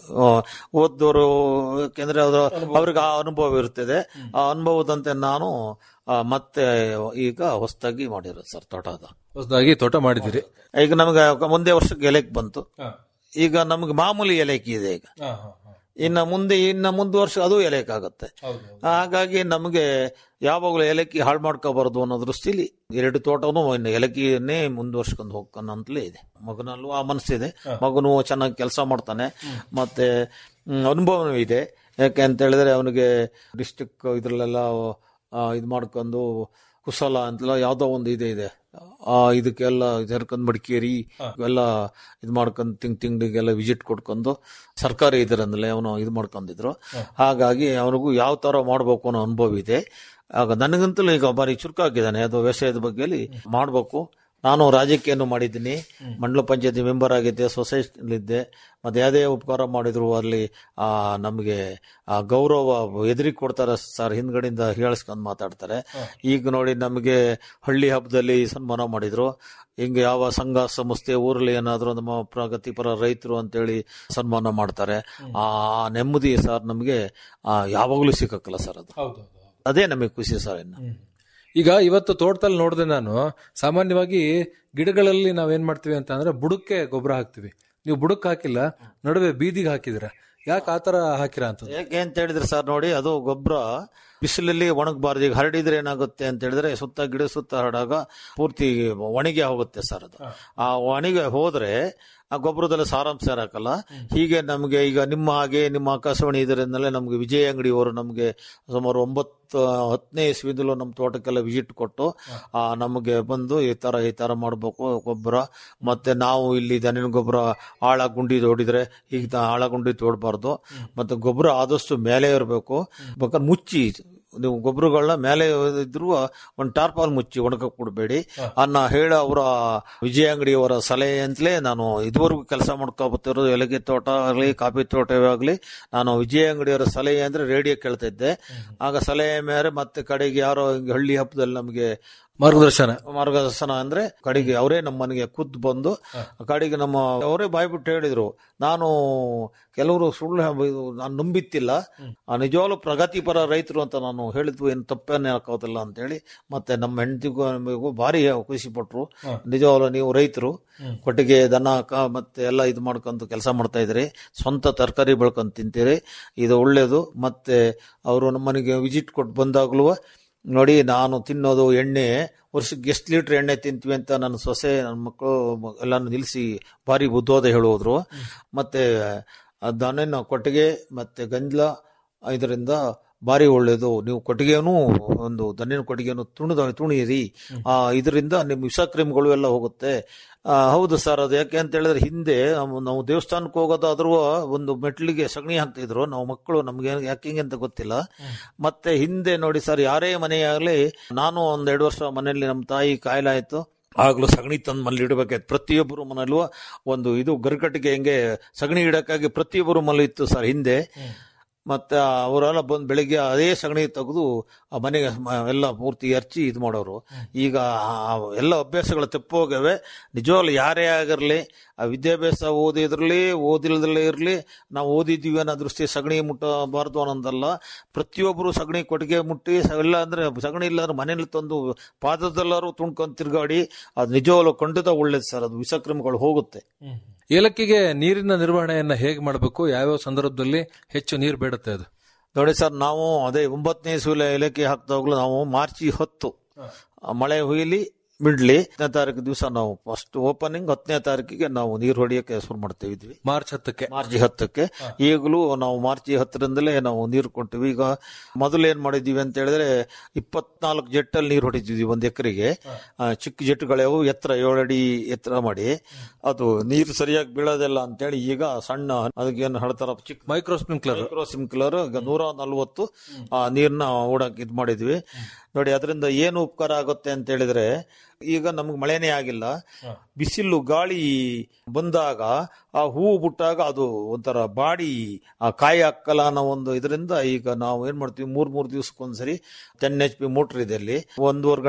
ಓದ್ದವರು ಯಾಕೆಂದ್ರೆ ಅವ್ರ ಅವ್ರಿಗೆ ಆ ಅನುಭವ ಇರ್ತದೆ ಆ ಅನುಭವದಂತೆ ನಾನು ಆ, ಮತ್ತೆ ಈಗ ಹೊಸದಾಗಿ ಮಾಡಿರೋದು ಸರ್ ತೋಟ ಅದು ಹೊಸದಾಗಿ ತೋಟ ಮಾಡಿದಿರಿ ಈಗ ನಮಗೆ ಮುಂದೆ ವರ್ಷಕ್ಕೆ ಎಲೆಕ್ ಬಂತು ಈಗ ನಮ್ಗೆ ಮಾಮೂಲಿ ಏಲಕ್ಕಿ ಇದೆ ಈಗ ಇನ್ನ ಮುಂದೆ ಇನ್ನ ಮುಂದುವರ್ಷ ಅದು ಏಲಕ್ಕಾಗತ್ತೆ ಹಾಗಾಗಿ ನಮಗೆ ಯಾವಾಗಲೂ ಏಲಕ್ಕಿ ಹಾಳು ಮಾಡ್ಕೋಬಾರದು ಅನ್ನೋ ದೃಷ್ಟಿಲಿ ಎರಡು ತೋಟನು ಇನ್ನು ಏಲಕ್ಕಿಯನ್ನೇ ಮುಂದುವರ್ಸ್ಕೊಂಡು ಹೋಗ್ತಾನ ಅಂತಲೇ ಇದೆ ಮಗನಲ್ಲೂ ಆ ಮನಸ್ಸಿದೆ ಮಗನು ಚೆನ್ನಾಗಿ ಕೆಲಸ ಮಾಡ್ತಾನೆ ಮತ್ತೆ ಹ್ಮ್, ಅನುಭವನೂ ಇದೆ ಯಾಕೆ ಅಂತ ಹೇಳಿದ್ರೆ ಅವನಿಗೆ ಡಿಸ್ಟಿಕ್ ಇದ್ರಲ್ಲೆಲ್ಲ ಇದು ಮಾಡ್ಕೊಂಡು ಕುಶಲ ಅಂತೆಲ್ಲ ಯಾವ್ದೋ ಒಂದು ಇದೆ ಇದೆ ಆ ಇದಕ್ಕೆಲ್ಲ ಜರ್ಕಂದ್ ಮಡಿಕೇರಿ ಇವೆಲ್ಲ ಇದು ಮಾಡ್ಕೊಂಡು ತಿಂಗ್ ತಿಂಗಳಿಗೆಲ್ಲ ವಿಸಿಟ್ ಕೊಡ್ಕೊಂಡು ಸರ್ಕಾರಿ ಇದರಂದಲೇ ಅವನು ಇದು ಮಾಡ್ಕೊಂಡಿದ್ರು ಹಾಗಾಗಿ ಅವನಿಗೂ ಯಾವ ತರ ಮಾಡ್ಬೇಕು ಅನ್ನೋ ಅನುಭವ ಇದೆ ಆಗ ನನಗಂತಲೂ ಈಗ ಬಾರಿ ಚುರುಕಾಗಿದ್ದಾನೆ ಅದು ವ್ಯವಸಾಯದ ಬಗ್ಗೆ ಮಾಡ್ಬೇಕು ನಾನು ರಾಜಕೀಯನೂ ಮಾಡಿದ್ದೀನಿ ಮಂಡಲ ಪಂಚಾಯತಿ ಮೆಂಬರ್ ಆಗಿದ್ದೆ ಸೊಸೈಟಿಲಿದ್ದೆ ಮತ್ತೆ ಯಾವುದೇ ಉಪಕಾರ ಮಾಡಿದ್ರು ಅಲ್ಲಿ ಆ ನಮಗೆ ಆ ಗೌರವ ಎದುರಿ ಕೊಡ್ತಾರೆ ಸರ್ ಹಿಂದ್ಗಡೆಯಿಂದ ಹೇಳಿಸ್ಕೊಂಡು ಮಾತಾಡ್ತಾರೆ ಈಗ ನೋಡಿ ನಮಗೆ ಹಳ್ಳಿ ಹಬ್ಬದಲ್ಲಿ ಸನ್ಮಾನ ಮಾಡಿದ್ರು ಹಿಂಗೆ ಯಾವ ಸಂಘ ಸಂಸ್ಥೆ ಊರಲ್ಲಿ ಏನಾದರೂ ನಮ್ಮ ಪ್ರಗತಿಪರ ರೈತರು ಅಂತೇಳಿ ಸನ್ಮಾನ ಮಾಡ್ತಾರೆ ಆ ನೆಮ್ಮದಿ ಸರ್ ನಮಗೆ ಯಾವಾಗಲೂ ಸಿಕ್ಕಲ್ಲ ಸರ್ ಅದು ಅದೇ ನಮಗೆ ಖುಷಿ ಸರ್ ಇನ್ನು ಈಗ ಇವತ್ತು ತೋಟದಲ್ಲಿ ನೋಡಿದೆ ನಾನು ಸಾಮಾನ್ಯವಾಗಿ ಗಿಡಗಳಲ್ಲಿ ನಾವೇನ್ ಮಾಡ್ತೀವಿ ಅಂತ ಅಂದ್ರೆ ಬುಡಕ್ಕೆ ಗೊಬ್ಬರ ಹಾಕ್ತಿವಿ ನೀವು ಬುಡಕ್ ಹಾಕಿಲ್ಲ ನಡುವೆ ಬೀದಿಗೆ ಹಾಕಿದಿರ ಯಾಕೆ ಆತರ ಹಾಕಿರ ಅಂತ ಯಾಕೆ ಅಂತ ಹೇಳಿದ್ರೆ ಸರ್ ನೋಡಿ ಅದು ಗೊಬ್ಬರ ಬಿಸಿಲಲ್ಲಿ ಒಣಗಬಾರ್ದು ಈಗ ಹರಡಿದ್ರೆ ಏನಾಗುತ್ತೆ ಅಂತ ಹೇಳಿದ್ರೆ ಸುತ್ತ ಗಿಡ ಸುತ್ತ ಹರಡಾಗ ಪೂರ್ತಿ ಒಣಗಿ ಹೋಗುತ್ತೆ ಸರ್ ಅದು ಆ ಒಣಗಿ ಹೋದ್ರೆ ಆ ಗೊಬ್ಬರದಲ್ಲಿ ಸಾರಾಂಶ ಇರಕಲ್ಲ ಹೀಗೆ ನಮಗೆ ಈಗ ನಿಮ್ಮ ಹಾಗೆ ನಿಮ್ಮ ಆಕಾಶವಾಣಿ ಇದರಿಂದಲೇ ನಮಗೆ ವಿಜಯ ಅಂಗಡಿಯವರು ನಮಗೆ ಸುಮಾರು ಒಂಬತ್ತು ಹತ್ತನೇ ಇಸ್ವಿದಲ್ಲೂ ನಮ್ಮ ತೋಟಕ್ಕೆಲ್ಲ ವಿಸಿಟ್ ಕೊಟ್ಟು ಆ ನಮಗೆ ಬಂದು ಈ ತರ ಈ ತರ ಮಾಡಬೇಕು ಗೊಬ್ಬರ ಮತ್ತೆ ನಾವು ಇಲ್ಲಿ ದನಿನ ಗೊಬ್ಬರ ಆಳ ಗುಂಡಿ ತೋಡಿದ್ರೆ ಈಗ ಆಳ ಗುಂಡಿ ತೋಡಬಾರ್ದು ಮತ್ತೆ ಗೊಬ್ಬರ ಆದಷ್ಟು ಮೇಲೆ ಇರಬೇಕು ಬೇಕಾದ್ರೆ ಮುಚ್ಚಿ ನೀವು ಗೊಬ್ಬರಗಳನ್ನ ಮೇಲೆ ಇದ್ರು ಒಂದು ಟಾರ್ಪಾಲ್ ಮುಚ್ಚಿ ಒಣಗಕ್ ಕೊಡಬೇಡಿ ಅನ್ನ ಹೇಳ ಅವರ ವಿಜಯ ಅಂಗಡಿಯವರ ಸಲಹೆ ಅಂತಲೇ ನಾನು ಇದುವರೆಗೂ ಕೆಲಸ ಮಾಡ್ಕೊಬತ್ತಿರೋದು ಎಲಗೆ ತೋಟ ಆಗಲಿ ಕಾಫಿ ತೋಟವೇ ಆಗಲಿ ನಾನು ವಿಜಯ ಅಂಗಡಿಯವರ ಸಲಹೆ ಅಂದ್ರೆ ರೇಡಿಯೋ ಕೇಳ್ತಾ ಇದ್ದೆ ಆಗ ಸಲಹೆ ಮೇರೆ ಮತ್ತೆ ಕಡೆಗೆ ಯಾರೋ ಹಿಂಗೆ ಹಳ್ಳಿ ಹಬ್ಬದಲ್ಲಿ ನಮಗೆ ಮಾರ್ಗದರ್ಶನ ಮಾರ್ಗದರ್ಶನ ಅಂದ್ರೆ ಕಡೆಗೆ ಅವರೇ ನಮ್ಮ ಮನೆಗೆ ಖುದ್ದು ಬಂದು ಕಡೆಗೆ ನಮ್ಮ ಅವರೇ ಬಾಯ್ಬಿಟ್ಟು ಹೇಳಿದ್ರು ನಾನು ಕೆಲವರು ಸುಳ್ಳು ಹೆ- ಇದು ನಾನು ನಂಬಿತ್ತಿಲ್ಲ ಆ ನಿಜವಾಗ್ಲೂ ಪ್ರಗತಿಪರ ರೈತರು ಅಂತ ನಾನು ಹೇಳಿದ್ವು ಏನು ತಪ್ಪೇನೆ ಹಾಕೋದಿಲ್ಲ ಅಂತ ಹೇಳಿ ಮತ್ತೆ ನಮ್ಮ ಹೆಂಡತಿಗೂ ನಮಗೂ ಭಾರಿ ಖುಷಿ ಪಟ್ರು ನಿಜವಾಗ್ಲೂ ನೀವು ರೈತರು ಕೊಟ್ಟಿಗೆ ದನ ಕ- ಮತ್ತೆ ಎಲ್ಲ ಇದು ಮಾಡ್ಕೊಂಡು ಕೆಲಸ ಮಾಡ್ತಾ ಇದ್ರಿ ಸ್ವಂತ ತರಕಾರಿ ಬೆಳ್ಕೊಂಡು ತಿಂತೀರಿ ಇದು ಒಳ್ಳೇದು ಮತ್ತೆ ಅವರು ನಮ್ಮನೆಗೆ ವಿಸಿಟ್ ಕೊಟ್ಟು ಬಂದಾಗ್ಲೂ ನೋಡಿ ನಾನು ತಿನ್ನೋದು ಎಣ್ಣೆ ವರ್ಷಕ್ಕೆ ಎಷ್ಟು ಲೀಟರ್ ಎಣ್ಣೆ ತಿಂತೀವಿ ಅಂತ ನನ್ನ ಸೊಸೆ ನನ್ನ ಮಕ್ಕಳು ಎಲ್ಲಾನು ನಿಲ್ಲಿಸಿ ಭಾರಿ ಉದ್ಯೋಗ ಹೇಳೋದ್ರು ಮತ್ತೆ ದನ ಕೊಟ್ಟಿಗೆ ಮತ್ತೆ ಗಂಜಲ ಇದರಿಂದ ಭಾರಿ ಒಳ್ಳೇದು ನೀವು ಕೊಟ್ಟಿಗೆನೂ ಒಂದು ದನಿನ ಕೊಟ್ಟಿಗೆನು ತುಣಿದ ತುಣಿಯಿರಿ ಆ ಇದರಿಂದ ನಿಮ್ಮ ವಿಷಕ್ರಿಮಿಗಳು ಎಲ್ಲ ಹೋಗುತ್ತೆ ಆ, ಹೌದು ಸರ್ ಅದು ಯಾಕೆ ಅಂತ ಹೇಳಿದ್ರೆ ಹಿಂದೆ ನಾವು- ನಾವು ದೇವಸ್ಥಾನಕ್ಕೆ ಹೋಗೋದಾದ್ರೂ ಒಂದು ಮೆಟ್ಲಿಗೆ ಸಗಣಿ ಹಾಕ್ತಿದ್ರು ನಾವು ಮಕ್ಕಳು ನಮ್ಗೆ ಯಾಕೆ ಹಿಂಗೆ ಅಂತ ಗೊತ್ತಿಲ್ಲ ಮತ್ತೆ ಹಿಂದೆ ನೋಡಿ ಸರ್ ಯಾರೇ ಮನೆಯಾಗಲಿ ನಾನು ಒಂದ್ ಎರಡು ವರ್ಷ ಮನೆಯಲ್ಲಿ ನಮ್ಮ ತಾಯಿ ಕಾಯಿಲೆ ಆಯ್ತು ಆಗ್ಲೂ ಸಗಣಿ ತಂದು ಮನೇಲಿ ಇಡಬೇಕಾಯ್ತು ಪ್ರತಿಯೊಬ್ಬರು ಮನೆಯಲ್ಲೂ ಒಂದು ಇದು ಗರ್ಗಟ್ಟಿಗೆ ಹೆಂಗೆ ಸಗಣಿ ಇಡಕ್ಕಾಗಿ ಪ್ರತಿಯೊಬ್ಬರು ಮನೇಲಿ ಇತ್ತು ಸರ್ ಹಿಂದೆ ಮತ್ತೆ ಅವರೆಲ್ಲ ಬಂದು ಬೆಳಿಗ್ಗೆ ಅದೇ ಸಗಣಿ ತೆಗೆದು ಆ ಮನೆಗೆ ಮ- ಎಲ್ಲ ಪೂರ್ತಿ ಎರ್ಚಿ ಇದು ಮಾಡೋರು ಈಗ ಆ ಎಲ್ಲ ಅಭ್ಯಾಸಗಳು ತಪ್ಪೋಗವೆ ನಿಜವಾಗ್ಲು ಯಾರೇ ಆಗಿರಲಿ ಆ ವಿದ್ಯಾಭ್ಯಾಸ ಓದಿದ್ರಲ್ಲಿ ಓದಿಲ್ಲದಲ್ಲೇ ಇರಲಿ ನಾವು ಓದಿದ್ದೀವಿ ಅನ್ನೋ ದೃಷ್ಟಿ ಸಗಣಿ ಮುಟ್ಟಬಾರ್ದು ಅನ್ನೋದಲ್ಲ ಪ್ರತಿಯೊಬ್ಬರು ಸಗಣಿ ಕೊಟ್ಟಿಗೆ ಮುಟ್ಟಿ ಸ- ಇಲ್ಲ ಅಂದ್ರೆ ಸಗಣಿ ಇಲ್ಲ ಅಂದ್ರೆ ಮನೇಲಿ ತಂದು ಪಾದದೆಲ್ಲರೂ ತುಂಡ್ಕೊಂಡು ತಿರ್ಗಾಡಿ ಅದು ನಿಜವಾಗ್ಲು ಖಂಡಿತ ಒಳ್ಳೇದು ಸರ್ ಅದು ವಿಷಕ್ರಿಮಿಗಳು ಹೋಗುತ್ತೆ ಏಲಕ್ಕಿಗೆ ನೀರಿನ ನಿರ್ವಹಣೆಯನ್ನ ಹೇಗೆ ಮಾಡಬೇಕು ಯಾವ್ಯಾವ ಸಂದರ್ಭದಲ್ಲಿ ಹೆಚ್ಚು ನೀರು ಬೇಡುತ್ತೆ ಅದು ನೋಡಿ ಸರ್ ನಾವು ಅದೇ ಒಂಬತ್ತನೇ ಸೂಲ ಏಲಕ್ಕಿ ಹಾಕ್ದಾಗ್ಲೂ ನಾವು ಮಾರ್ಚಿ ಹತ್ತು ಆ ಮಳೆ ಹುಯ್ಲಿ ಬಿಡ್ಲಿ ಹತ್ತನೇ ತಾರೀಕು ದಿವಸ ನಾವು ಫಸ್ಟ್ ಓಪನಿಂಗ್ ಹತ್ತನೇ ತಾರೀಕಿಗೆ ನಾವು ನೀರು ಹೊಡಿಯಕ್ಕೆ ಶುರು ಮಾಡ್ತಾ ಇದ್ವಿ ಮಾರ್ಚ್ ಹತ್ತಕ್ಕೆ ಮಾರ್ಚ್ ಹತ್ತಕ್ಕೆ ಈಗಲೂ ನಾವು ಮಾರ್ಚ್ ಹತ್ತರಿಂದಲೇ ನಾವು ನೀರು ಕೊಡ್ತೀವಿ ಈಗ ಮೊದಲು ಏನ್ ಮಾಡಿದೀವಿ ಅಂತ ಹೇಳಿದ್ರೆ ಇಪ್ಪತ್ನಾಲ್ಕು ಜೆಟ್ಟಲ್ಲಿ ನೀರು ಹೊಡಿತಿದ್ವಿ ಒಂದ್ ಎಕರೆಗೆ ಚಿಕ್ಕ ಜೆಟ್ಟುಗಳ್ಯಾವು ಎತ್ತರ ಏಳಡಿ ಎತ್ತರ ಮಾಡಿ ಅದು ನೀರು ಸರಿಯಾಗಿ ಬೀಳೋದಿಲ್ಲ ಅಂತೇಳಿ ಈಗ ಸಣ್ಣ ಅದಕ್ಕೇನು ಹೇಳ್ತಾರ ಚಿಕ್ಕ ಮೈಕ್ರೋ ಸ್ಪ್ರಿಂಕ್ಲರ್ ಮೈಕ್ರೋ ಸ್ಪ್ರಿಂಕ್ಲರ್ ಈಗ ನೂರ ನಲ್ವತ್ತು ಆ ನೀರ್ನ ಓಡಕ್ ಇದ್ ಮಾಡಿದ್ವಿ ನೋಡಿ ಅದರಿಂದ ಏನು ಉಪಕಾರ ಆಗುತ್ತೆ ಅಂತ ಹೇಳಿದ್ರೆ ಈಗ ನಮ್ಗೆ ಮಳೆನೇ ಆಗಿಲ್ಲ ಬಿಸಿಲು ಗಾಳಿ ಬಂದಾಗ ಆ ಹೂವು ಬಿಟ್ಟಾಗ ಅದು ಒಂಥರ ಬಾಡಿ ಆ ಕಾಯಿ ಹಾಕಲ್ಲ ಅನ್ನೋ ಒಂದು ಇದರಿಂದ ಈಗ ನಾವು ಏನ್ ಮಾಡ್ತೀವಿ ಮೂರ್ ಮೂರ್ ದಿವಸಕ್ಕೊಂದ್ಸರಿ ಟೆನ್ ಎಚ್ ಪಿ ಮೋಟರ್ ಇದೆ ಅಲ್ಲಿ ಒಂದೂವರೆ ಗಂಟೆ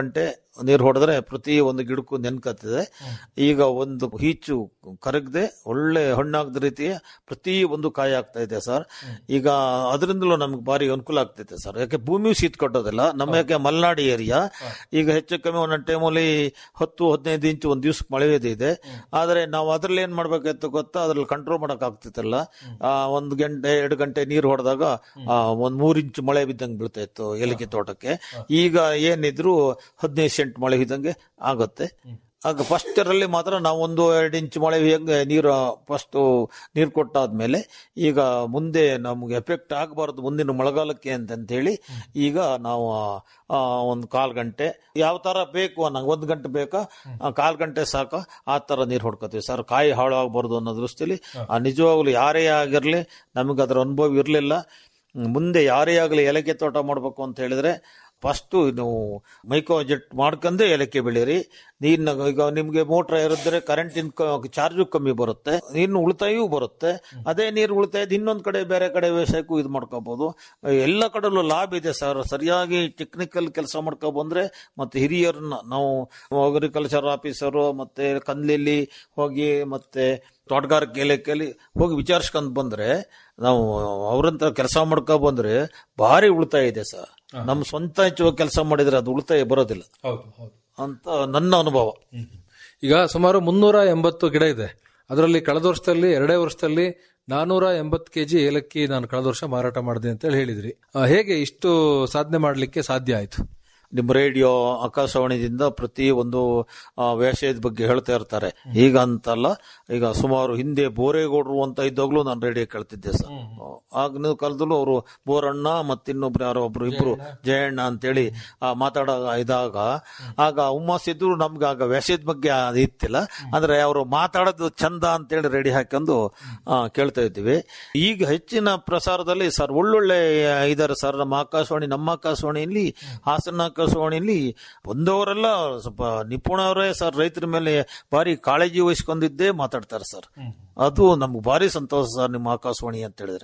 ನೀರು ಹೊಡೆದ್ರೆ ಪ್ರತಿ ಒಂದು ಗಿಡಕ್ಕೂ ನೆನ್ಕತ್ತಿದೆ ಈಗ ಒಂದು ಹೀಚು ಕರಗದೆ ಒಳ್ಳೆ ಹಣ್ಣಾಗದ ರೀತಿಯ ಪ್ರತಿ ಒಂದು ಕಾಯಿ ಆಗ್ತಾ ಇದೆ ಸರ್ ಈಗ ಅದರಿಂದಲೂ ನಮ್ಗೆ ಭಾರಿ ಅನುಕೂಲ ಆಗ್ತೈತೆ ಸರ್ ಯಾಕೆ ಭೂಮಿಯೂ ಶೀತ ಕಟ್ಟೋದಿಲ್ಲ ನಮ್ಮ ಯಾಕೆ ಮಲೆನಾಡಿ ಏರಿಯಾ ಈಗ ಹೆಚ್ಚು ಕಮ್ಮಿ ಒಂದೊಂದು ಟೈಮಲ್ಲಿ ಹತ್ತು ಹದಿನೈದು ಇಂಚು ಒಂದು ದಿವ್ಸಕ್ಕೆ ಮಳೆ ಇದೆ ಆದ್ರೆ ನಾವು ಅದ್ರಲ್ಲಿ ಏನ್ ಮಾಡ್ಬೇಕಿತ್ತು ಗೊತ್ತಾ ಅದ್ರಲ್ಲಿ ಕಂಟ್ರೋಲ್ ಮಾಡಕ್ ಆಗ್ತಿತ್ತಲ್ಲ ಆ, ಒಂದ್ ಗಂಟೆ ಎರಡು ಗಂಟೆ ನೀರು ಹೊಡೆದಾಗ ಒಂದ್ ಮೂರ್ ಇಂಚು ಮಳೆ ಬಿದ್ದಂಗೆ ಬೀಳ್ತಾ ಇತ್ತು ಏಲಕ್ಕಿ ತೋಟಕ್ಕೆ ಈಗ ಏನಿದ್ರು ಹದಿನೈದು ಸೆಂಟ್ ಮಳೆ ಬಿದ್ದಂಗೆ ಆಗುತ್ತೆ ಆಗ ಫಸ್ಟ್ ಅಲ್ಲಿ ಮಾತ್ರ ನಾವು ಒಂದು ಎರಡು ಇಂಚು ಮಳೆ ಹೆಂಗೆ ನೀರು ಫಸ್ಟ್ ನೀರು ಕೊಟ್ಟಾದ್ಮೇಲೆ ಈಗ ಮುಂದೆ ನಮ್ಗೆ ಎಫೆಕ್ಟ್ ಆಗಬಾರ್ದು ಮುಂದಿನ ಮಳೆಗಾಲಕ್ಕೆ ಅಂತ ಹೇಳಿ ಈಗ ನಾವು ಆ, ಒಂದು ಕಾಲ್ ಗಂಟೆ ಯಾವ ತರ ಬೇಕು ನಂಗೆ ಒಂದು ಗಂಟೆ ಬೇಕಾ ಆ, ಕಾಲ್ ಗಂಟೆ ಸಾಕ ಆ ತರ ನೀರು ಹೊಡ್ಕೋತೀವಿ ಸರ್ ಕಾಯಿ ಹಾಳು ಆಗ್ಬಾರ್ದು ಅನ್ನೋ ದೃಷ್ಟಿಯಲ್ಲಿ ಆ, ನಿಜವಾಗ್ಲೂ ಯಾರೇ ಆಗಿರ್ಲಿ ನಮಗೆ ಅದರ ಅನುಭವ ಇರಲಿಲ್ಲ ಮುಂದೆ ಯಾರೇ ಆಗಲಿ ಏಲಕ್ಕಿ ತೋಟ ಮಾಡಬೇಕು ಅಂತ ಹೇಳಿದ್ರೆ ಫಸ್ಟ್ ನೀವು ಮೈಕೋ ಜೆಟ್ ಮಾಡ್ಕೊಂಡೇ ಏಲಕ್ಕಿ ಬೆಳೀರಿ ನೀರಿನ ಈಗ ನಿಮ್ಗೆ ಮೋಟ್ರ್ ಇರಿದ್ರೆ ಕರೆಂಟಿನ ಚಾರ್ಜು ಕಮ್ಮಿ ಬರುತ್ತೆ ನೀರಿನ ಉಳಿತಾಯವೂ ಬರುತ್ತೆ ಅದೇ ನೀರು ಉಳಿತಾಯ ಇನ್ನೊಂದ್ ಕಡೆ ಬೇರೆ ಕಡೆ ವ್ಯವಸಾಯಕ್ಕೂ ಇದು ಮಾಡ್ಕೋಬಹುದು ಎಲ್ಲ ಕಡೆಯಲ್ಲೂ ಲಾಭ ಇದೆ ಸರ್ ಸರಿಯಾಗಿ ಟೆಕ್ನಿಕಲ್ ಕೆಲಸ ಮಾಡ್ಕೊ ಬಂದ್ರೆ ಮತ್ತೆ ಹಿರಿಯರನ್ನ ನಾವು ಅಗ್ರಿಕಲ್ಚರ್ ಆಫೀಸರು ಮತ್ತೆ ಕಂದ್ಲಿಲಿ ಹೋಗಿ ಮತ್ತೆ ತೋಟಗಾರಿಕೆ ಇಲಾಖೆಯಲ್ಲಿ ಹೋಗಿ ವಿಚಾರಿಸ್ಕೊಂಡ್ ಬಂದ್ರೆ ನಾವು ಅವ್ರಂತ ಕೆಲಸ ಮಾಡ್ಕೊ ಬಂದ್ರೆ ಭಾರಿ ಉಳಿತಾಯ ಇದೆ ಸರ್ ನಮ್ಮ ಸ್ವಂತ ಕೆಲಸ ಮಾಡಿದ್ರೆ ಅದು ಉಳಿತಾಯ ಬರೋದಿಲ್ಲ ಹೌದು ಹೌದು ಅಂತ ನನ್ನ ಅನುಭವ ಈಗ ಸುಮಾರು ಮುನ್ನೂರ ಎಂಬತ್ತು ಗಿಡ ಇದೆ ಅದರಲ್ಲಿ ಕಳೆದ ವರ್ಷದಲ್ಲಿ ಎರಡೇ ವರ್ಷದಲ್ಲಿ ನಾನೂರ ಎಂಬತ್ತು ಕೆಜಿ ಏಲಕ್ಕಿ ನಾನು ಕಳೆದ ವರ್ಷ ಮಾರಾಟ ಮಾಡಿದೆ ಅಂತ ಹೇಳಿ ಹೇಳಿದ್ರಿ ಆ, ಹೇಗೆ ಇಷ್ಟು ಸಾಧನೆ ಮಾಡಲಿಕ್ಕೆ ಸಾಧ್ಯ ಆಯ್ತು ನಿಮ್ಮ ರೇಡಿಯೋ ಆಕಾಶವಾಣಿದಿಂದ ಪ್ರತಿ ಒಂದು ಆ, ವ್ಯವಸಾಯದ ಬಗ್ಗೆ ಹೇಳ್ತಾ ಇರ್ತಾರೆ ಈಗ ಅಂತಲ್ಲ ಈಗ ಸುಮಾರು ಹಿಂದೆ ಬೋರೇಗೌಡರು ಅಂತ ಇದ್ದಾಗ್ಲೂ ನಾನು ರೇಡಿಯೋ ಕೇಳ್ತಿದ್ದೆ ಸರ್ ಆಗಿನ ಕಾಲದಲ್ಲೂ ಅವರು ಬೋರಣ್ಣ ಮತ್ತಿನ್ನೊಬ್ರು ಯಾರೋ ಒಬ್ರು ಇಬ್ರು ಜಯಣ್ಣ ಅಂತೇಳಿ ಆ, ಮಾತಾಡೋ ಇದಾಗ ಆಗ ಹುಮ್ಮಸ್ ಇದ್ರು ನಮ್ಗೆ ಆಗ ವ್ಯವಸಾಯದ ಬಗ್ಗೆ ಅದು ಇತ್ತಿಲ್ಲ ಅಂದ್ರೆ ಅವರು ಮಾತಾಡೋದು ಚಂದ ಅಂತೇಳಿ ರೆಡಿ ಹಾಕೊಂಡು ಆ, ಕೇಳ್ತಾ ಇದ್ದೀವಿ ಈಗ ಹೆಚ್ಚಿನ ಪ್ರಸಾರದಲ್ಲಿ ಸರ್ ಒಳ್ಳೊಳ್ಳೆ ಇದಾರೆ ಸರ್ ನಮ್ಮ ಆಕಾಶವಾಣಿ ನಮ್ಮ ಆಕಾಶವಾಣಿಯಲ್ಲಿ ಹಾಸನ ಆಕಾಶವಾಣಿಯಲ್ಲಿ ಬಂದವರೆಲ್ಲ ಸ್ವಲ್ಪ ನಿಪುಣರೇ ಸರ್ ರೈತರ ಮೇಲೆ ಭಾರಿ ಕಾಳಜಿ ವಹಿಸ್ಕೊಂಡಿದ್ದೇ ಮಾತಾಡ್ತಾರೆ ಸರ್ ಅದು ನಮ್ಗೆ ಭಾರಿ ಸಂತೋಷ ಸರ್ ನಿಮ್ಮ ಆಕಾಶವಾಣಿ ಅಂತ ಹೇಳಿದ್ರೆ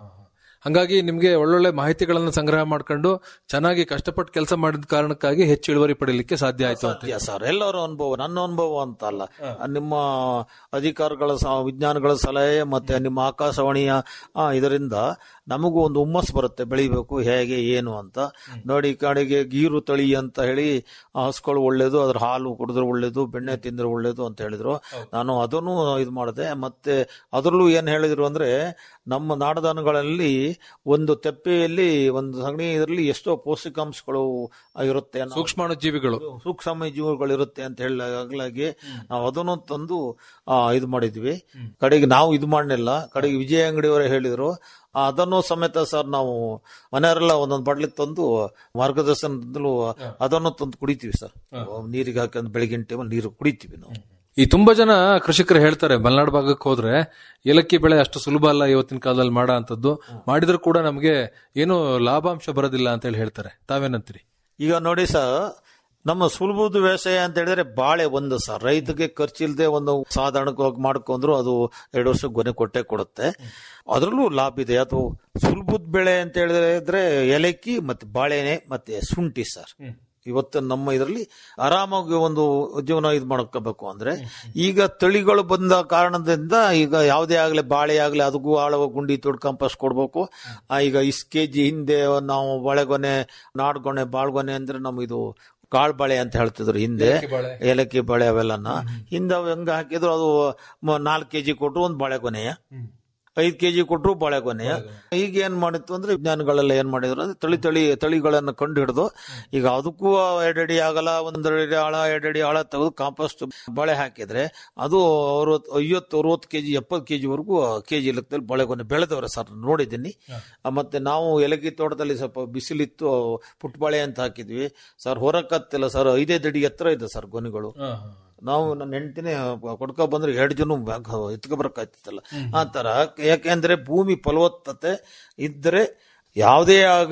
ಹಂಗಾಗಿ ನಿಮ್ಗೆ ಒಳ್ಳೊಳ್ಳೆ ಮಾಹಿತಿಗಳನ್ನ ಸಂಗ್ರಹ ಮಾಡ್ಕೊಂಡು ಚೆನ್ನಾಗಿ ಕಷ್ಟಪಟ್ಟು ಕೆಲಸ ಮಾಡಿದ ಕಾರಣಕ್ಕಾಗಿ ಹೆಚ್ಚು ಇಳುವರಿ ಪಡೀಲಿಕ್ಕೆ ಸಾಧ್ಯ ಆಯ್ತು ಅಂತ ಸಾಧ್ಯ ಸರ್ ಎಲ್ಲರ ಅನುಭವ ನನ್ನ ಅನುಭವ ಅಂತ ಅಲ್ಲ ನಿಮ್ಮ ಅಧಿಕಾರಿಗಳ ಸ- ವಿಜ್ಞಾನಿಗಳ ಸಲಹೆ ಮತ್ತೆ ನಿಮ್ಮ ಆಕಾಶವಾಣಿಯ ಆ, ಇದರಿಂದ ನಮಗೂ ಒಂದು ಹುಮ್ಮಸ್ ಬರುತ್ತೆ ಬೆಳಿಬೇಕು ಹೇಗೆ ಏನು ಅಂತ ನೋಡಿ ಈ ಕಡೆಗೆ ಗೀರು ತಳಿ ಅಂತ ಹೇಳಿ ಆ ಹಸುಗಳು ಒಳ್ಳೇದು ಅದ್ರ ಹಾಲು ಕುಡಿದ್ರೆ ಒಳ್ಳೇದು ಬೆಣ್ಣೆ ತಿಂದ್ರೆ ಒಳ್ಳೇದು ಅಂತ ಹೇಳಿದ್ರು ನಾನು ಅದನ್ನು ಇದು ಮಾಡಿದೆ ಮತ್ತೆ ಅದರಲ್ಲೂ ಏನ್ ಹೇಳಿದ್ರು ಅಂದ್ರೆ ನಮ್ಮ ನಾಡದಾನಗಳಲ್ಲಿ ಒಂದು ತೆಪ್ಪೆಯಲ್ಲಿ ಒಂದು ಸಗಣಿ ಇದರಲ್ಲಿ ಎಷ್ಟೋ ಪೌಷ್ಟಿಕಾಂಶಗಳು ಇರುತ್ತೆ ಅನ್ನೋ- ಸೂಕ್ಷ್ಮಾಣು ಜೀವಿಗಳು ಸೂಕ್ಷ್ಮ ಜೀವಗಳು ಇರುತ್ತೆ ಅಂತ ಹೇಳಲಾಗಿ ನಾವು ಅದನ್ನು ತಂದು ಆ, ಇದು ಮಾಡಿದ್ವಿ ಕಡೆಗೆ ನಾವು ಇದು ಮಾಡಲಿಲ್ಲ ಕಡೆಗೆ ವಿಜಯ ಅಂಗಡಿಯವರೇ ಹೇಳಿದ್ರು ಆ, ಅದನ್ನು ಸಮೇತ ಸರ್ ನಾವು ಮನೆಯವರೆಲ್ಲ ಒಂದೊಂದು ಬಡ್ಲಿ ತಂದು ಮಾರ್ಗದರ್ಶನದಿಂದಲೂ ಅದನ್ನು ತಂದು ಕುಡಿತೀವಿ ಸರ್ ನೀರಿಗೆ ಹಾಕೊಂಡು ಬೆಳಗಿನ ಟೈಮಲ್ಲಿ ನೀರು ಕುಡಿತೀವಿ ನಾವು ಈ ತುಂಬಾ ಜನ ಕೃಷಿಕರು ಹೇಳ್ತಾರೆ ಮಲೆನಾಡು ಭಾಗಕ್ಕೆ ಹೋದ್ರೆ ಏಲಕ್ಕಿ ಬೆಳೆ ಅಷ್ಟು ಸುಲಭ ಅಲ್ಲ ಇವತ್ತಿನ ಕಾಲದಲ್ಲಿ ಮಾಡೋ ಅಂತದ್ದು ಮಾಡಿದ್ರು ಕೂಡ ನಮಗೆ ಏನು ಲಾಭಾಂಶ ಬರೋದಿಲ್ಲ ಅಂತ ಹೇಳಿ ಹೇಳ್ತಾರೆ ತಾವೇನಂತೀರಿ ಈಗ ನೋಡಿ ಸರ್ ನಮ್ಮ ಸುಲಭದ ವ್ಯವಸಾಯ ಅಂತ ಹೇಳಿದ್ರೆ ಬಾಳೆ ಒಂದು ಸರ್ ರೈತಗೆ ಖರ್ಚಿಲ್ದೆ ಒಂದು ಸಾಧಾರಣವಾಗಿ ಮಾಡ್ಕೊಂಡ್ರು ಅದು ಎರಡು ವರ್ಷ ಗೊನೆ ಕೊಟ್ಟೆ ಕೊಡುತ್ತೆ ಅದರಲ್ಲೂ ಲಾಭ ಇದೆ ಅದು ಸುಲಭದ ಬೆಳೆ ಅಂತ ಹೇಳಿದ್ರೆ ಏಲಕ್ಕಿ ಮತ್ತೆ ಬಾಳೆನೆ ಮತ್ತೆ ಶುಂಠಿ ಸರ್ ಇವತ್ತು ನಮ್ಮ ಇದರಲ್ಲಿ ಆರಾಮಾಗಿ ಒಂದು ಜೀವನ ಇದು ಮಾಡ್ಕೋಬೇಕು ಅಂದ್ರೆ ಈಗ ತಳಿಗಳು ಬಂದ ಕಾರಣದಿಂದ ಈಗ ಯಾವುದೇ ಆಗಲಿ ಬಾಳೆ ಆಗಲಿ ಅದಕ್ಕೂ ಆಳವ ಗುಂಡಿ ತೊಡ್ ಕಂಪಸ್ ಕೊಡ್ಬೇಕು ಆ, ಈಗ ಇಸ್ ಕೆ ಜಿ ಹಿಂದೆ ನಾವು ಬಾಳೆಗೊನೆ ನಾಡ್ಗೊನೆ ಬಾಳ್ಗೊನೆ ಅಂದ್ರೆ ನಮ್ ಇದು ಕಾಳು ಬಾಳೆ ಅಂತ ಹೇಳ್ತಿದ್ರು ಹಿಂದೆ ಏಲಕ್ಕಿ ಬಾಳೆ ಅವೆಲ್ಲನ ಹಿಂದೆ ಅವು ಹೆಂಗ ಹಾಕಿದ್ರು ಅದು ನಾಲ್ಕು ಕೆಜಿ ಕೊಟ್ಟರು ಒಂದು ಬಾಳೆಗೊನೆಯ ಐದು ಕೆಜಿ ಕೊಟ್ಟರು ಬಾಳೆಗೊನೆಯ ಈಗ ಏನ್ ಮಾಡಿತ್ತು ಅಂದ್ರೆ ವಿಜ್ಞಾನಿಗಳೆಲ್ಲ ಏನ್ ಮಾಡಿದ್ರು ಅಂದ್ರೆ ತಳಿ ತಳಿ ತಳಿಗಳನ್ನ ಕಂಡು ಹಿಡಿದು ಈಗ ಅದಕ್ಕೂ ಎರಡಡಿ ಆಗಲ್ಲ ಒಂದೆರಡು ಆಳ ಎರಡಡಿ ಆಳ ತೆಗೆದು ಕಾಂಪೋಸ್ಟ್ ಬಾಳೆ ಹಾಕಿದ್ರೆ ಅದು ಅರವತ್ತು ಐವತ್ತು ಅರವತ್ತು ಕೆಜಿ ಎಪ್ಪತ್ತು ಕೆಜಿ ವರೆಗೂ ಕೆಜಿ ಲೆಕ್ಕದಲ್ಲಿ ಬಾಳೆಗೊನೆ ಬೆಳೆದವ್ರೆ ಸರ್ ನೋಡಿದ್ದೀನಿ ಆ, ಮತ್ತೆ ನಾವು ಏಲಕ್ಕಿ ತೋಟದಲ್ಲಿ ಸ್ವಲ್ಪ ಬಿಸಿಲಿತ್ತು ಪುಟ್ಬಾಳೆ ಅಂತ ಹಾಕಿದ್ವಿ ಸರ್ ಹೊರಕತ್ತಿಲ್ಲ ಸರ್ ಐದೈದು ಅಡಿ ಎತ್ತರ ಇದೆ ಸರ್ ಗೊನೆಗಳು ನಾವು ನನ್ನ ಹೆಂಡತಿನೇ ಕೊಡ್ಕೊ ಬಂದ್ರೆ ಎರಡು ಜನ ಎತ್ಕೊ ಬರಕಾಯ್ತಿತ್ತಲ್ಲ ಆ ತರ ಯಾಕೆಂದ್ರೆ ಭೂಮಿ ಫಲವತ್ತತೆ ಇದ್ರೆ ಯಾವುದೇ ಆಗಲಿ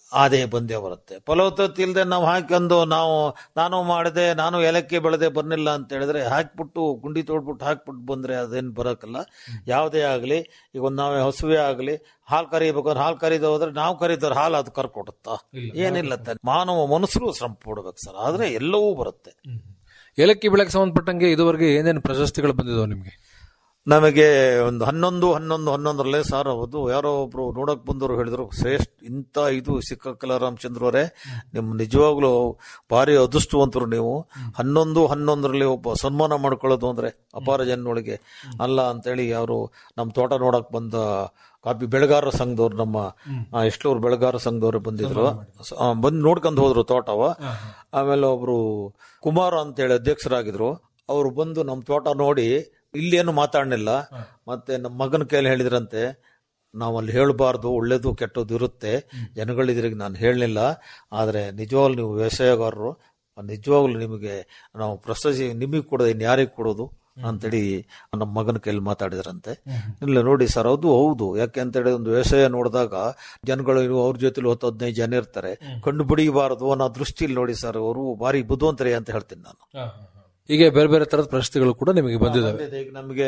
ಅದೇ ಬಂದೇ ಬರುತ್ತೆ ಫಲವತ್ತತೆ ಇಲ್ಲದೆ ನಾವು ಹಾಕೊಂಡು ನಾವು ನಾನು ಮಾಡಿದೆ ನಾನು ಏಲಕ್ಕಿ ಬೆಳೆದೆ ಬರ್ನಿಲ್ಲ ಅಂತ ಹೇಳಿದ್ರೆ ಹಾಕ್ಬಿಟ್ಟು ಗುಂಡಿ ತೋಡ್ಬಿಟ್ಟು ಹಾಕ್ಬಿಟ್ಟು ಬಂದ್ರೆ ಅದೇನು ಬರೋಕ್ಕಲ್ಲ ಯಾವುದೇ ಆಗಲಿ ಈಗ ಒಂದು ನಾವು ಹಸುವೆ ಆಗಲಿ ಹಾಲು ಕರಿಬೇಕು ಅಂದ್ರೆ ಹಾಲು ಕರೀದ ಹೋದ್ರೆ ನಾವು ಕರೀದವ್ರ ಹಾಲು ಅದು ಕರ್ಕೊಡುತ್ತಾ ಏನಿಲ್ಲ ತಾನೆ. ಮಾನವ ಮನಸ್ಸರು ಶ್ರಮ ಪಡ್ಬೇಕು ಸರ್ ಆದ್ರೆ ಎಲ್ಲವೂ ಬರುತ್ತೆ ಏಲಕ್ಕಿ ಬೆಳೆಗೆ ಸಂಬಂಧಪಟ್ಟಂಗೆ ಇದುವರೆಗೆ ಏನೇನು ಪ್ರಶಸ್ತಿಗಳು ಬಂದಿದಾವೆ ನಿಮಗೆ ನಮಗೆ ಒಂದು ಹನ್ನೊಂದು ಹನ್ನೊಂದು ಹನ್ನೊಂದರಲ್ಲೇ ಸರ್ ಹೌದು ಯಾರೋ ಒಬ್ರು ನೋಡಕ್ ಬಂದವರು ಹೇಳಿದ್ರು ಶ್ರೇಷ್ಠ ಇಂಥ ಇದು ಸಿಕ್ಕಕ್ಕಲ್ಲ ರಾಮಚಂದ್ರ ಅವರೇ ನಿಮ್ಮ ನಿಜವಾಗ್ಲೂ ಭಾರಿ ಅದೃಷ್ಟವಂತರು ನೀವು ಹನ್ನೊಂದು ಹನ್ನೊಂದರಲ್ಲಿ ಒಬ್ಬ ಸನ್ಮಾನ ಮಾಡ್ಕೊಳ್ಳೋದು ಅಂದ್ರೆ ಅಪಾರ ಜನಗಳಿಗೆ ಅಲ್ಲ ಅಂತೇಳಿ ಅವರು ನಮ್ಮ ತೋಟ ನೋಡಕ್ ಬಂದ ಕಾಫಿ ಬೆಳೆಗಾರರ ಸಂಘದವ್ರು ನಮ್ಮ ಆ, ಎಷ್ಟೂರು ಬೆಳೆಗಾರರ ಸಂಘದವ್ರು ಬಂದಿದ್ರು ಆ, ಬಂದ್ ನೋಡ್ಕೊಂಡು ಹೋದ್ರು ತೋಟವ ಆಮೇಲೆ ಒಬ್ರು ಕುಮಾರ್ ಅಂತೇಳಿ ಅಧ್ಯಕ್ಷರಾಗಿದ್ರು ಅವ್ರು ಬಂದು ನಮ್ಮ ತೋಟ ನೋಡಿ ಇಲ್ಲೇನು ಮಾತಾಡಲಿಲ್ಲ ಮತ್ತೆ ನಮ್ಮ ಮಗನ ಕೈಯಲ್ಲಿ ಹೇಳಿದ್ರಂತೆ ನಾವು ಅಲ್ಲಿ ಹೇಳಬಾರ್ದು ಒಳ್ಳೇದು ಕೆಟ್ಟದ್ದು ಇರುತ್ತೆ ಜನಗಳಿದ್ರಿಗೆ ನಾನು ಹೇಳಲಿಲ್ಲ ಆದರೆ ನಿಜವಾಗ್ಲೂ ನೀವು ವ್ಯವಸಾಯಗಾರರು ನಿಜವಾಗ್ಲೂ ನಿಮಗೆ ನಾವು ಪ್ರಶಸ್ತಿ ನಿಮಗೆ ಕೊಡೋದು ಇನ್ನು ಯಾರಿಗೆ ಕೊಡೋದು ಅಂತೇಳಿ ನಮ್ಮ ಮಗನ ಕೈಯಲ್ಲಿ ಮಾತಾಡಿದ್ರಂತೆ ಇಲ್ಲ ನೋಡಿ ಸರ್ ಅದು ಹೌದು ಯಾಕೆ ಅಂತ ಹೇಳಿ ಒಂದು ವ್ಯವಸಾಯ ನೋಡಿದಾಗ ಜನಗಳು ಇನ್ನು ಅವ್ರ ಜೊತೆಲಿ ಹತ್ತು ಹದಿನೈದು ಜನ ಇರ್ತಾರೆ ಕಂಡು ಬಿಡಿಬಾರದು ಅನ್ನೋ ದೃಷ್ಟಿಯಲ್ಲಿ ನೋಡಿ ಸರ್ ಅವರು ಭಾರಿ ಬುದ್ಧಿವಂತರೇ ಅಂತ ಹೇಳ್ತೀನಿ ನಾನು ಹೀಗೆ ಬೇರೆ ಬೇರೆ ತರದ ಪ್ರಶಸ್ತಿಗಳು ಕೂಡ ನಿಮಗೆ ಬಂದಿದ್ದಾವೆ ಬಂದಿದೆ. ಈಗ ನಮಗೆ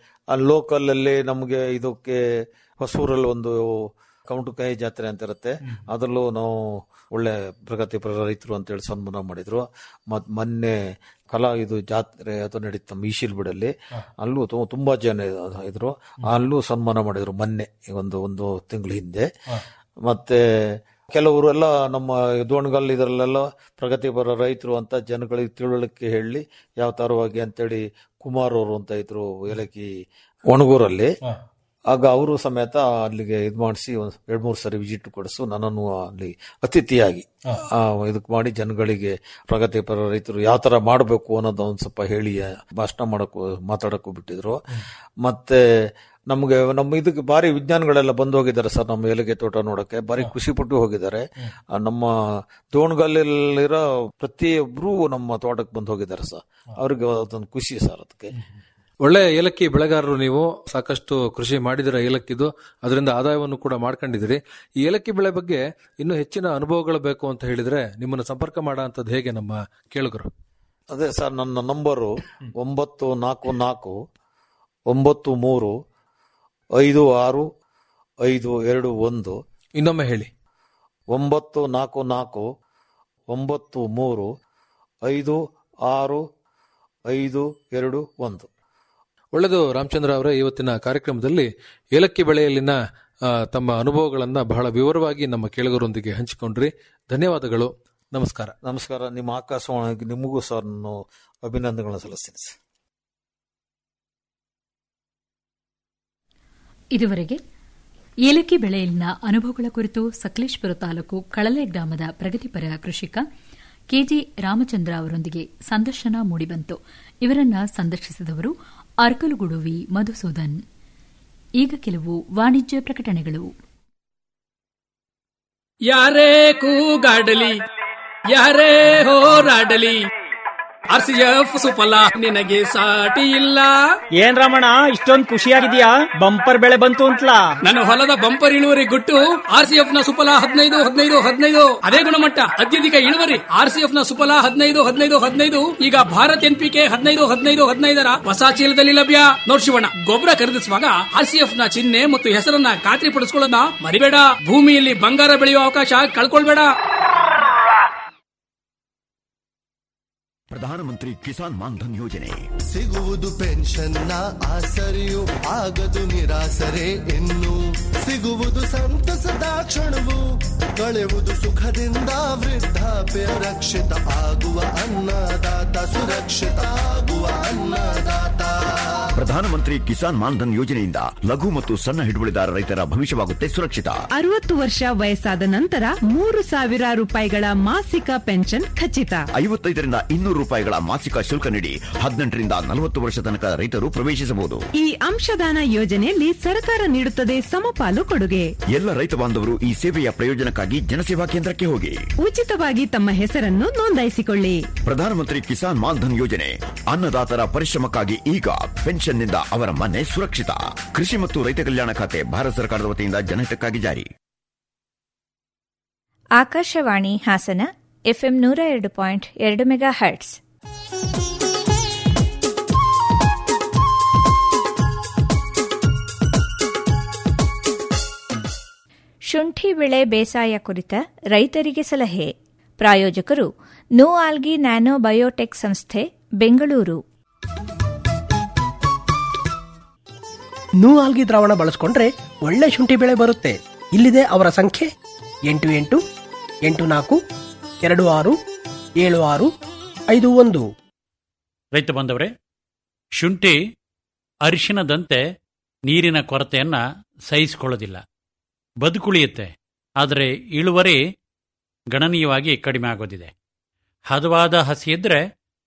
ಲೋಕಲ್ ಅಲ್ಲಿ ನಮಗೆ ಇದಕ್ಕೆ ಹೊಸೂರಲ್ಲಿ ಒಂದು ಕೌಂಟುಕಾಯಿ ಜಾತ್ರೆ ಅಂತ ಇರುತ್ತೆ ಅದರಲ್ಲೂ ನಾವು ಒಳ್ಳೆ ಪ್ರಗತಿಪರ ರೈತರು ಅಂತೇಳಿ ಸನ್ಮಾನ ಮಾಡಿದ್ರು ಮತ್ ಮೊನ್ನೆ ಕಲಾ ಇದು ಜಾತ್ರೆ ಅದು ನಡೀತು ನಮ್ಮ ಈಶಿಲ್ ಬಿಡಲ್ಲಿ ಅಲ್ಲೂ ತು- ತುಂಬಾ ಜನ ಇದ್ರು ಅಲ್ಲೂ ಸನ್ಮಾನ ಮಾಡಿದ್ರು ಮೊನ್ನೆ ಈಗ ಒಂದು ಒಂದು ತಿಂಗಳ ಹಿಂದೆ ಮತ್ತೆ ಕೆಲವರು ಎಲ್ಲ ನಮ್ಮ ದೋಣಗಲ್ ಇದರಲ್ಲೆಲ್ಲ ಪ್ರಗತಿಪರ ರೈತರು ಅಂತ ಜನಗಳಿಗೆ ತಿಳುವಳಿಕೆ ಹೇಳಿ ಯಾವ ತರವಾಗಿ ಅಂತೇಳಿ ಕುಮಾರ್ ಅವರು ಅಂತ ಇದ್ರು ಏಲಕ್ಕಿ ಒಣಗೂರಲ್ಲಿ ಆಗ ಅವರು ಸಮೇತ ಅಲ್ಲಿಗೆ ಇದು ಮಾಡಿಸಿ ಒಂದ್ ಎರಡ್ ಮೂರು ಸರಿ ವಿಸಿಟ್ ಕೊಡಿಸು ನನ್ನನ್ನು ಅಲ್ಲಿ ಅತಿಥಿಯಾಗಿ ಆ, ಇದಕ್ ಮಾಡಿ ಜನಗಳಿಗೆ ಪ್ರಗತಿಪರ ರೈತರು ಯಾವ ತರ ಮಾಡಬೇಕು ಅನ್ನೋದು ಒಂದ್ ಸ್ವಲ್ಪ ಹೇಳಿ ಭಾಷಣ ಮಾಡಕ್ಕೂ ಮಾತಾಡಕ್ಕೂ ಬಿಟ್ಟಿದ್ರು ಮತ್ತೆ ನಮಗೆ ನಮ್ಮ ಇದಕ್ಕೆ ಭಾರಿ ವಿಜ್ಞಾನಿಗಳೆಲ್ಲ ಬಂದು ಹೋಗಿದ್ದಾರೆ ಸರ್ ನಮ್ಮ ಏಲಗೆ ತೋಟ ನೋಡಕ್ಕೆ ಭಾರಿ ಖುಷಿ ಪಟ್ಟು ಹೋಗಿದ್ದಾರೆ ಆ, ನಮ್ಮ ದೋಣಗಲ್ಲಿರೋ ಪ್ರತಿಯೊಬ್ರು ನಮ್ಮ ತೋಟಕ್ಕೆ ಬಂದು ಹೋಗಿದ್ದಾರೆ ಸರ್ ಅವ್ರಿಗೆ ಅದೊಂದು ಖುಷಿ ಸರ್ ಅದಕ್ಕೆ ಒಳ್ಳೆ ಏಲಕ್ಕಿ ಬೆಳೆಗಾರರು ನೀವು ಸಾಕಷ್ಟು ಕೃಷಿ ಮಾಡಿದಿರ ಏಲಕ್ಕಿದು ಅದರಿಂದ ಆದಾಯವನ್ನು ಕೂಡ ಮಾಡ್ಕೊಂಡಿದ್ದೀರಿ ಈ ಏಲಕ್ಕಿ ಬೆಳೆ ಬಗ್ಗೆ ಇನ್ನೂ ಹೆಚ್ಚಿನ ಅನುಭವಗಳು ಬೇಕು ಅಂತ ಹೇಳಿದ್ರೆ ನಿಮ್ಮನ್ನು ಸಂಪರ್ಕ ಮಾಡೋ ಹೇಗೆ ನಮ್ಮ ಕೇಳುಗರು ಅದೇ ಸರ್ ನನ್ನ ನಂಬರು ಒಂಬತ್ತು ನಾಲ್ಕು ನಾಲ್ಕು ಒಂಬತ್ತು ಮೂರು ಐದು ಆರು ಐದು ಎರಡು ಒಂದು ಇನ್ನೊಮ್ಮೆ ಹೇಳಿ ಒಂಬತ್ತು ನಾಲ್ಕು ನಾಲ್ಕು ಒಂಬತ್ತು ಮೂರು ಐದು ಆರು ಐದು ಎರಡು ಒಂದು ಒಳ್ಳೆಯದು ರಾಮಚಂದ್ರ ಅವರೇ ಇವತ್ತಿನ ಕಾರ್ಯಕ್ರಮದಲ್ಲಿ ಏಲಕ್ಕಿ ಬೆಳೆಯಲ್ಲಿನ ಆ, ತಮ್ಮ ಅನುಭವಗಳನ್ನ ಬಹಳ ವಿವರವಾಗಿ ನಮ್ಮ ಕೇಳುಗರೊಂದಿಗೆ ಹಂಚಿಕೊಂಡ್ರಿ ಧನ್ಯವಾದಗಳು ನಮಸ್ಕಾರ ನಮಸ್ಕಾರ ನಿಮ್ಮ ಆಕಾಶವಾಣಿಗೆ ನಿಮಗೂ ಸರ್ ನಾನು ಅಭಿನಂದನೆಗಳನ್ನು ಸಲ್ಲಿಸ್ತೀನಿ ಸರ್ ಇದುವರೆಗೆ ಏಲಕ್ಕಿ ಬೆಳೆಯಲ್ಲಿನ ಅನುಭವಗಳ ಕುರಿತು ಸಕಲೇಶ್ಪುರ ತಾಲೂಕು ಕಳಲೆ ಗ್ರಾಮದ ಪ್ರಗತಿಪರ ಕೃಷಿಕ ಕೆಜಿ ರಾಮಚಂದ್ರ ಅವರೊಂದಿಗೆ ಸಂದರ್ಶನ ಮೂಡಿಬಂತು ಇವರನ್ನ ಸಂದರ್ಶಿಸಿದವರು ಅರ್ಕಲುಗುಡು ವಿ ಮಧುಸೂದನ್ ಈಗ ಕೆಲವು ವಾಣಿಜ್ಯ ಪ್ರಕಟಣೆಗಳು ಯಾರೇ ಕೂಗಾಡಲಿ ಯಾರೇ ಹೋರಾಡಲಿ ಆರ್ ಸಿ ಎಫ್ ಸುಫಲ ನಿನಗೆ ಸಾಟಿ ಇಲ್ಲ ಏನ್ ರಮಣ ಇಷ್ಟೊಂದ್ ಖುಷಿಯಾಗಿದ್ಯಾ ಬಂಪರ್ ಬೆಳೆ ಬಂತು ಅಂತಲಾ ನನ್ನ ಹೊಲದ ಬಂಪರ್ ಇಳುವರಿ ಗುಟ್ಟು ಆರ್ ಸಿ ಎಫ್ ನ ಸುಫಲ ಹದಿನೈದು ಹದಿನೈದು ಹದಿನೈದು ಅದೇ ಗುಣಮಟ್ಟ ಅತ್ಯಧಿಕ ಇಳುವರಿ ಆರ್ ಸಿ ಎಫ್ ನ ಸುಫಲ ಹದಿನೈದು ಹದಿನೈದು ಹದಿನೈದು ಈಗ ಭಾರತ್ ಎನ್ ಪಿ ಕೆ ಹದಿನೈದು ಹದಿನೈದು ಹದಿನೈದರ ಹೊಸ ಚೀಲದಲ್ಲಿ ಲಭ್ಯ ನೋಡ್ ಶಿವಣ್ಣ ಗೊಬ್ಬರ ಖರೀದಿಸುವಾಗ ಆರ್ ಸಿ ಎಫ್ ನ ಚಿಹ್ನೆ ಮತ್ತು ಹೆಸರನ್ನ ಖಾತ್ರಿಪಡಿಸಿಕೊಳ್ಳೋದನ್ನ ಮರಿಬೇಡ ಭೂಮಿಯಲ್ಲಿ ಬಂಗಾರ ಬೆಳೆಯುವ ಅವಕಾಶ ಕಳ್ಕೊಳ್ಬೇಡ ಪ್ರಧಾನಮಂತ್ರಿ ಕಿಸಾನ್ ಮಾನ್ಧನ್ ಯೋಜನೆ ಸಿಗುವುದು ಪೆನ್ಷನ್ನ ಆಸರೆಯು ಆಗದು ನಿರಾಸರೆ ಇನ್ನು ಸಿಗುವುದು ಸಂತಸದ ಕ್ಷಣವು ಕಳೆವುದು ಸುಖದಿಂದ ವೃದ್ಧಾಪ್ಯ ರಕ್ಷಿತ ಆಗುವ ಅನ್ನದಾತ ಸುರಕ್ಷಿತ ಆಗುವ ಅನ್ನದಾತ ಪ್ರಧಾನಮಂತ್ರಿ ಕಿಸಾನ್ ಮಾನ್ಧನ್ ಯೋಜನೆಯಿಂದ ಲಘು ಮತ್ತು ಸಣ್ಣ ಹಿಡುವಳಿದಾರ ರೈತರ ಭವಿಷ್ಯವಾಗುತ್ತೆ ಸುರಕ್ಷಿತ ಅರವತ್ತು ವರ್ಷ ವಯಸ್ಸಾದ ನಂತರ ಮೂರು ಸಾವಿರ ರೂಪಾಯಿಗಳ ಮಾಸಿಕ ಪೆನ್ಷನ್ ಖಚಿತ ಐವತ್ತೈದರಿಂದ ಇನ್ನೂರು ರೂಪಾಯಿಗಳ ಮಾಸಿಕ ಶುಲ್ಕ ನೀಡಿ ಹದಿನೆಂಟರಿಂದ ನಲವತ್ತು ವರ್ಷ ತನಕ ರೈತರು ಪ್ರವೇಶಿಸಬಹುದು ಈ ಅಂಶದಾನ ಯೋಜನೆಯಲ್ಲಿ ಸರ್ಕಾರ ನೀಡುತ್ತದೆ ಸಮಪಾಲು ಕೊಡುಗೆ ಎಲ್ಲ ರೈತ ಬಾಂಧವರು ಈ ಸೇವೆಯ ಪ್ರಯೋಜನಕ್ಕಾಗಿ ಜನಸೇವಾ ಕೇಂದ್ರಕ್ಕೆ ಹೋಗಿ ಉಚಿತವಾಗಿ ತಮ್ಮ ಹೆಸರನ್ನು ನೋಂದಾಯಿಸಿಕೊಳ್ಳಿ ಪ್ರಧಾನಮಂತ್ರಿ ಕಿಸಾನ್ ಮಾನ್ಧನ್ ಯೋಜನೆ ಅನ್ನದಾತರ ಪರಿಶ್ರಮಕ್ಕಾಗಿ ಈಗ ಪೆನ್ಷನ್ನಿಂದ ಅವರ ಮನೆ ಸುರಕ್ಷಿತ ಕೃಷಿ ಮತ್ತು ರೈತ ಕಲ್ಯಾಣ ಖಾತೆ ಭಾರತ ಸರ್ಕಾರದ ವತಿಯಿಂದ ಜನಹಿತಕ್ಕಾಗಿ ಜಾರಿ ಆಕಾಶವಾಣಿ ಹಾಸನ ಎಫ್ಎಂ ನೂರ ಎರಡು ಪಾಯಿಂಟ್ ಎರಡು ಮೆಗಾ ಹರ್ಟ್ಸ್ ಶುಂಠಿ ಬೆಳೆ ಬೇಸಾಯ ಕುರಿತ ರೈತರಿಗೆ ಸಲಹೆ ಪ್ರಾಯೋಜಕರು ನೋ ಆಲ್ಗಿ ನ್ಯಾನೋ ಬಯೋಟೆಕ್ ಸಂಸ್ಥೆ ಬೆಂಗಳೂರು ನೂ ಆಲ್ಗಿ ದ್ರಾವಣ ಬಳಸ್ಕೊಂಡ್ರೆ ಒಳ್ಳೆ ಶುಂಠಿ ಬೆಳೆ ಬರುತ್ತೆ ಇಲ್ಲಿದೆ ಅವರ ಸಂಖ್ಯೆ ಎಂಟು ಎಂಟು ಎಂಟು ನಾಲ್ಕು ಎರಡು ಆರು ಏಳು ಆರು ಐದು ಒಂದು ರೈತ ಬಂದವರೇ ಶುಂಠಿ ಅರಿಶಿನದಂತೆ ನೀರಿನ ಕೊರತೆಯನ್ನ ಸಹಿಸಿಕೊಳ್ಳೋದಿಲ್ಲ ಬದುಕುಳಿಯುತ್ತೆ ಆದರೆ ಇಳುವರಿ ಗಣನೀಯವಾಗಿ ಕಡಿಮೆ ಆಗೋದಿದೆ ಹದವಾದ ಹಸಿ ಇದ್ರೆ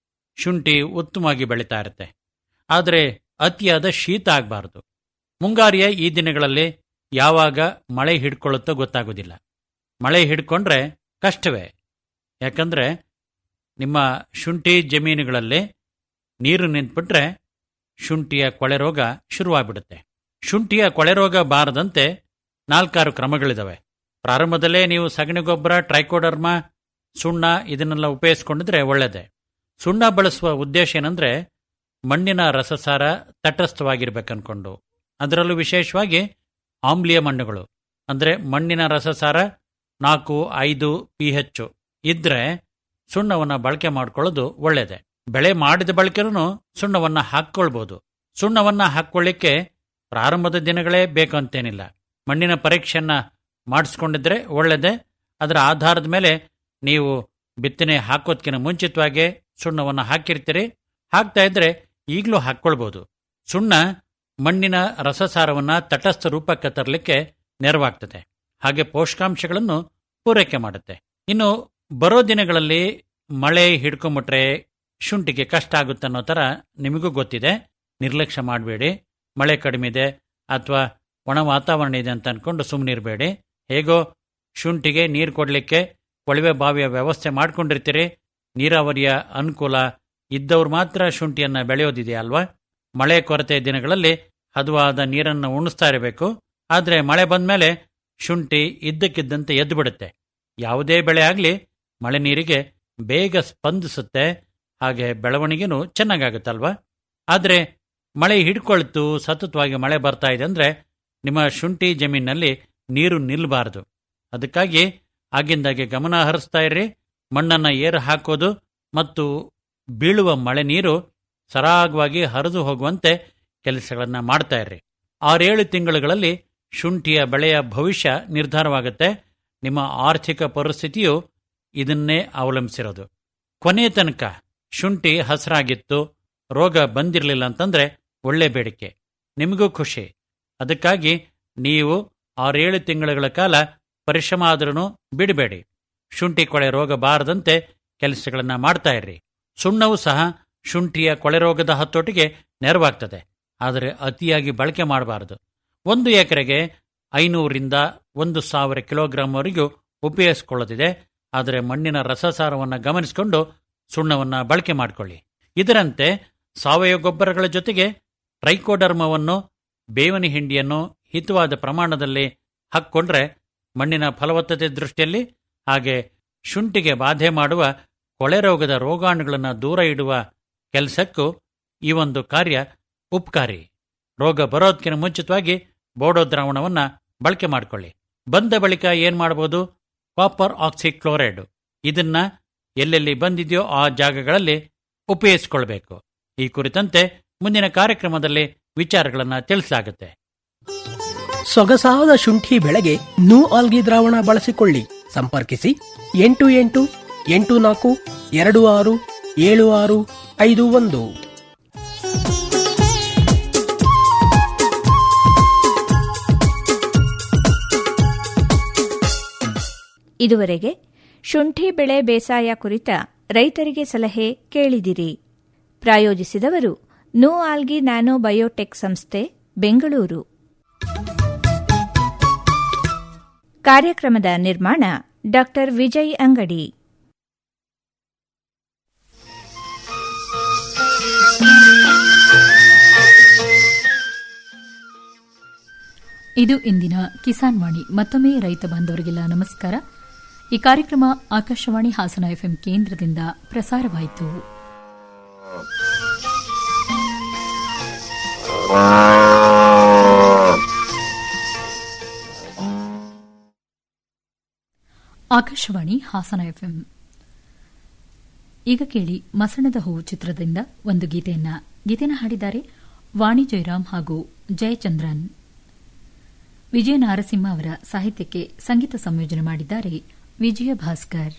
ಶುಂಠಿ ಉತ್ತಮವಾಗಿ ಬೆಳೀತಾ ಇರುತ್ತೆ ಆದರೆ ಅತಿಯಾದ ಶೀತ ಆಗಬಾರದು ಮುಂಗಾರಿಯ ಈ ದಿನಗಳಲ್ಲಿ ಯಾವಾಗ ಮಳೆ ಹಿಡ್ಕೊಳ್ಳುತ್ತೋ ಗೊತ್ತಾಗೋದಿಲ್ಲ ಮಳೆ ಹಿಡ್ಕೊಂಡ್ರೆ ಕಷ್ಟವೇ ಯಾಕಂದ್ರೆ ನಿಮ್ಮ ಶುಂಠಿ ಜಮೀನುಗಳಲ್ಲಿ ನೀರು ನಿಂತ್ಬಿಟ್ರೆ ಶುಂಠಿಯ ಕೊಳೆ ರೋಗ ಶುರುವಾಗ್ಬಿಡುತ್ತೆ ಶುಂಠಿಯ ಕೊಳೆ ರೋಗ ಬಾರದಂತೆ ನಾಲ್ಕಾರು ಕ್ರಮಗಳಿದಾವೆ ಪ್ರಾರಂಭದಲ್ಲೇ ನೀವು ಸಗಣಿ ಗೊಬ್ಬರ ಟ್ರೈಕೋಡರ್ಮಾ ಸುಣ್ಣ ಇದನ್ನೆಲ್ಲ ಉಪಯೋಗಿಸ್ಕೊಂಡಿದ್ರೆ ಒಳ್ಳೆಯದೇ ಸುಣ್ಣ ಬಳಸುವ ಉದ್ದೇಶ ಏನಂದ್ರೆ ಮಣ್ಣಿನ ರಸಸಾರ ತಟಸ್ಥವಾಗಿರ್ಬೇಕನ್ಕೊಂಡು ಅದರಲ್ಲೂ ವಿಶೇಷವಾಗಿ ಆಮ್ಲೀಯ ಮಣ್ಣುಗಳು ಅಂದ್ರೆ ಮಣ್ಣಿನ ರಸಸಾರ ನಾಲ್ಕು ಐದು ಪಿ ಹೆಚ್ಚು ಇದ್ರೆ ಸುಣ್ಣವನ್ನು ಬಳಕೆ ಮಾಡ್ಕೊಳ್ಳೋದು ಒಳ್ಳೆಯದೇ ಬೆಳೆ ಮಾಡಿದ ಬಳಕೆನೂ ಸುಣ್ಣವನ್ನು ಹಾಕ್ಕೊಳ್ಬೋದು ಸುಣ್ಣವನ್ನು ಹಾಕ್ಕೊಳ್ಳಿಕ್ಕೆ ಪ್ರಾರಂಭದ ದಿನಗಳೇ ಬೇಕು ಅಂತೇನಿಲ್ಲ ಮಣ್ಣಿನ ಪರೀಕ್ಷೆಯನ್ನ ಮಾಡಿಸ್ಕೊಂಡಿದ್ರೆ ಒಳ್ಳೆಯದೇ ಅದರ ಆಧಾರದ ಮೇಲೆ ನೀವು ಬಿತ್ತನೆ ಹಾಕೋದ್ಕಿಂತ ಮುಂಚಿತವಾಗಿ ಸುಣ್ಣವನ್ನು ಹಾಕಿರ್ತೀರಿ ಹಾಕ್ತಾ ಇದ್ರೆ ಈಗಲೂ ಹಾಕ್ಕೊಳ್ಬೋದು ಸುಣ್ಣ ಮಣ್ಣಿನ ರಸಸಾರವನ್ನು ತಟಸ್ಥ ರೂಪಕ್ಕೆ ತರಲಿಕ್ಕೆ ನೆರವಾಗ್ತದೆ ಹಾಗೆ ಪೋಷಕಾಂಶಗಳನ್ನು ಪೂರೈಕೆ ಮಾಡುತ್ತೆ ಇನ್ನು ಬರೋ ದಿನಗಳಲ್ಲಿ ಮಳೆ ಹಿಡ್ಕೊಂಬಿಟ್ರೆ ಶುಂಠಿಗೆ ಕಷ್ಟ ಆಗುತ್ತೆ ಅನ್ನೋ ಥರ ನಿಮಗೂ ಗೊತ್ತಿದೆ ನಿರ್ಲಕ್ಷ್ಯ ಮಾಡಬೇಡಿ ಮಳೆ ಕಡಿಮೆ ಇದೆ ಅಥವಾ ಒಣ ವಾತಾವರಣ ಇದೆ ಅಂತ ಅನ್ಕೊಂಡು ಸುಮ್ಮನಿರಬೇಡಿ ಹೇಗೋ ಶುಂಠಿಗೆ ನೀರು ಕೊಡಲಿಕ್ಕೆ ಕೊಳವೆ ಬಾವಿಯ ವ್ಯವಸ್ಥೆ ಮಾಡ್ಕೊಂಡಿರ್ತೀರಿ ನೀರಾವರಿಯ ಅನುಕೂಲ ಇದ್ದವ್ರು ಮಾತ್ರ ಶುಂಠಿಯನ್ನು ಬೆಳೆಯೋದಿದೆಯಾ ಅಲ್ವಾ ಮಳೆ ಕೊರತೆ ದಿನಗಳಲ್ಲಿ ಹದವಾದ ನೀರನ್ನು ಉಣಿಸ್ತಾ ಇರಬೇಕು ಆದರೆ ಮಳೆ ಬಂದ್ಮೇಲೆ ಶುಂಠಿ ಇದ್ದಕ್ಕಿದ್ದಂತೆ ಎದ್ದು ಬಿಡುತ್ತೆ ಯಾವುದೇ ಬೆಳೆ ಆಗಲಿ ಮಳೆ ನೀರಿಗೆ ಬೇಗ ಸ್ಪಂದಿಸುತ್ತೆ ಹಾಗೆ ಬೆಳವಣಿಗೆನೂ ಚೆನ್ನಾಗಾಗುತ್ತಲ್ವಾ ಆದರೆ ಮಳೆ ಹಿಡ್ಕೊಳ್ತು ಸತತವಾಗಿ ಮಳೆ ಬರ್ತಾ ಇದೆ ಅಂದರೆ ನಿಮ್ಮ ಶುಂಠಿ ಜಮೀನಿನಲ್ಲಿ ನೀರು ನಿಲ್ಲಬಾರದು ಅದಕ್ಕಾಗಿ ಆಗಿಂದಾಗೆ ಗಮನ ಹರಿಸ್ತಾ ಇರ್ರಿ ಮಣ್ಣನ್ನು ಏರು ಹಾಕೋದು ಮತ್ತು ಬೀಳುವ ಮಳೆ ನೀರು ಸರಾಗವಾಗಿ ಹರಿದು ಹೋಗುವಂತೆ ಕೆಲಸಗಳನ್ನು ಮಾಡ್ತಾ ಇರ್ರಿ ಆರೇಳು ತಿಂಗಳುಗಳಲ್ಲಿ ಶುಂಠಿಯ ಬೆಳೆಯ ಭವಿಷ್ಯ ನಿರ್ಧಾರವಾಗುತ್ತೆ ನಿಮ್ಮ ಆರ್ಥಿಕ ಪರಿಸ್ಥಿತಿಯು ಇದನ್ನೇ ಅವಲಂಬಿಸಿರೋದು ಕೊನೆಯ ತನಕ ಶುಂಠಿ ಹಸರಾಗಿತ್ತು ರೋಗ ಬಂದಿರಲಿಲ್ಲ ಅಂತಂದ್ರೆ ಒಳ್ಳೆ ಬೇಡಿಕೆ ನಿಮಗೂ ಖುಷಿ ಅದಕ್ಕಾಗಿ ನೀವು ಆರೇಳು ತಿಂಗಳುಗಳ ಕಾಲ ಪರಿಶ್ರಮ ಆದ್ರೂ ಬಿಡಬೇಡಿ ಶುಂಠಿ ಕೊಳೆ ರೋಗ ಬಾರದಂತೆ ಕೆಲಸಗಳನ್ನ ಮಾಡ್ತಾ ಇರ್ರಿ ಸುಣ್ಣವು ಸಹ ಶುಂಠಿಯ ಕೊಳೆ ರೋಗದ ಹತೋಟಿಗೆ ನೆರವಾಗ್ತದೆ ಆದರೆ ಅತಿಯಾಗಿ ಬಳಕೆ ಮಾಡಬಾರದು ಒಂದು ಎಕರೆಗೆ ಐನೂರಿಂದ ಒಂದು ಸಾವಿರ ಕಿಲೋಗ್ರಾಂವರೆಗೂ ಉಪಯೋಗಿಸಿಕೊಳ್ಳುತ್ತಿದೆ ಆದರೆ ಮಣ್ಣಿನ ರಸಸಾರವನ್ನು ಗಮನಿಸಿಕೊಂಡು ಸುಣ್ಣವನ್ನು ಬಳಕೆ ಮಾಡಿಕೊಳ್ಳಿ ಇದರಂತೆ ಸಾವಯವ ಗೊಬ್ಬರಗಳ ಜೊತೆಗೆ ಟ್ರೈಕೋಡರ್ಮವನ್ನು ಬೇವನಿ ಹಿಂಡಿಯನ್ನು ಹಿತವಾದ ಪ್ರಮಾಣದಲ್ಲಿ ಹಾಕ್ಕೊಂಡ್ರೆ ಮಣ್ಣಿನ ಫಲವತ್ತತೆ ದೃಷ್ಟಿಯಲ್ಲಿ ಹಾಗೆ ಶುಂಠಿಗೆ ಬಾಧೆ ಮಾಡುವ ಕೊಳೆ ರೋಗದ ರೋಗಾಣುಗಳನ್ನು ದೂರ ಇಡುವ ಕೆಲಸಕ್ಕೂ ಈ ಒಂದು ಕಾರ್ಯ ಉಪಕಾರಿ ರೋಗ ಬರೋದಕ್ಕಿಂತ ಮುಂಚಿತವಾಗಿ ಬೋಡೋ ದ್ರಾವಣವನ್ನು ಬಳಕೆ ಮಾಡಿಕೊಳ್ಳಿ ಬಂದ ಬಳಿಕ ಏನ್ ಮಾಡಬಹುದು ಕಾಪರ್ ಆಕ್ಸಿಕ್ಲೋರೈಡ್ ಇದನ್ನ ಎಲ್ಲೆಲ್ಲಿ ಬಂದಿದೆಯೋ ಆ ಜಾಗಗಳಲ್ಲಿ ಉಪಯೋಗಿಸಿಕೊಳ್ಬೇಕು ಈ ಕುರಿತಂತೆ ಮುಂದಿನ ಕಾರ್ಯಕ್ರಮದಲ್ಲಿ ವಿಚಾರಗಳನ್ನು ತಿಳಿಸಲಾಗುತ್ತೆ ಸೊಗಸಾದ ಶುಂಠಿ ಬೆಳೆಗೆ ನೂ ಆಲ್ಗಿ ದ್ರಾವಣ ಬಳಸಿಕೊಳ್ಳಿ ಸಂಪರ್ಕಿಸಿ ಎಂಟು ಎಂಟು ಎಂಟು ನಾಲ್ಕು ಎರಡು ಆರು ಏಳು ಆರು ಐದು ಒಂದು ಇದುವರೆಗೆ ಶುಂಠಿ ಬೆಳೆ ಬೇಸಾಯ ಕುರಿತ ರೈತರಿಗೆ ಸಲಹೆ ಕೇಳಿದಿರಿ ಪ್ರಾಯೋಜಿಸಿದವರು ನೋ ಆಲ್ಗಿ ನ್ಯಾನೋ ಬಯೋಟೆಕ್ ಸಂಸ್ಥೆ ಬೆಂಗಳೂರು ಕಾರ್ಯಕ್ರಮದ ನಿರ್ಮಾಣ ಡಾ ವಿಜಯ್ ಅಂಗಡಿ ಇದು ಇಂದಿನ ಕಿಸಾನ್ ವಾಣಿ ಮತ್ತೊಮ್ಮೆ ರೈತ ಬಾಂಧವರಿಗೆಲ್ಲ ನಮಸ್ಕಾರ ಈ ಕಾರ್ಯಕ್ರಮ ಆಕಾಶವಾಣಿ ಹಾಸನ ಎಫ್ಎಂ ಕೇಂದ್ರದಿಂದ ಪ್ರಸಾರವಾಯಿತು ಆಕಾಶವಾಣಿ ಹಾಸನ ಎಫ್ಎಂ ಈಗ ಕೇಳಿ ಮಸಣದ ಹೂವು ಚಿತ್ರದಿಂದ ಒಂದು ಗೀತೆಯನ್ನ ಗೀತೆನ ಹಾಡಿದ್ದಾರೆ ವಾಣಿ ಜಯರಾಮ್ ಹಾಗೂ ಜಯಚಂದ್ರನ್ ವಿಜಯ ನಾರಸಿಂಹ ಅವರ ಸಾಹಿತ್ಯಕ್ಕೆ ಸಂಗೀತ ಸಂಯೋಜನೆ ಮಾಡಿದ್ದಾರೆ ವಿಜಯ ಭಾಸ್ಕರ್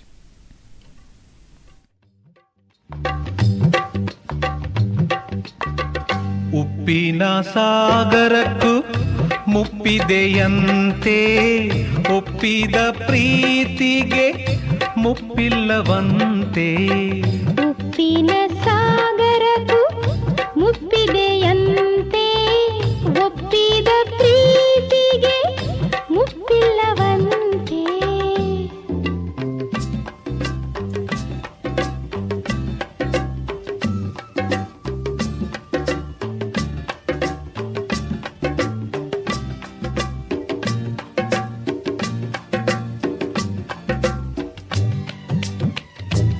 ಉಪ್ಪಿನ ಸಾಗರಕ್ಕೂ ಮುಪ್ಪಿದೆಯಂತೆ ಒಪ್ಪಿದ ಪ್ರೀತಿಗೆ ಮುಪ್ಪಿಲ್ಲವಂತೆ ಉಪ್ಪಿನ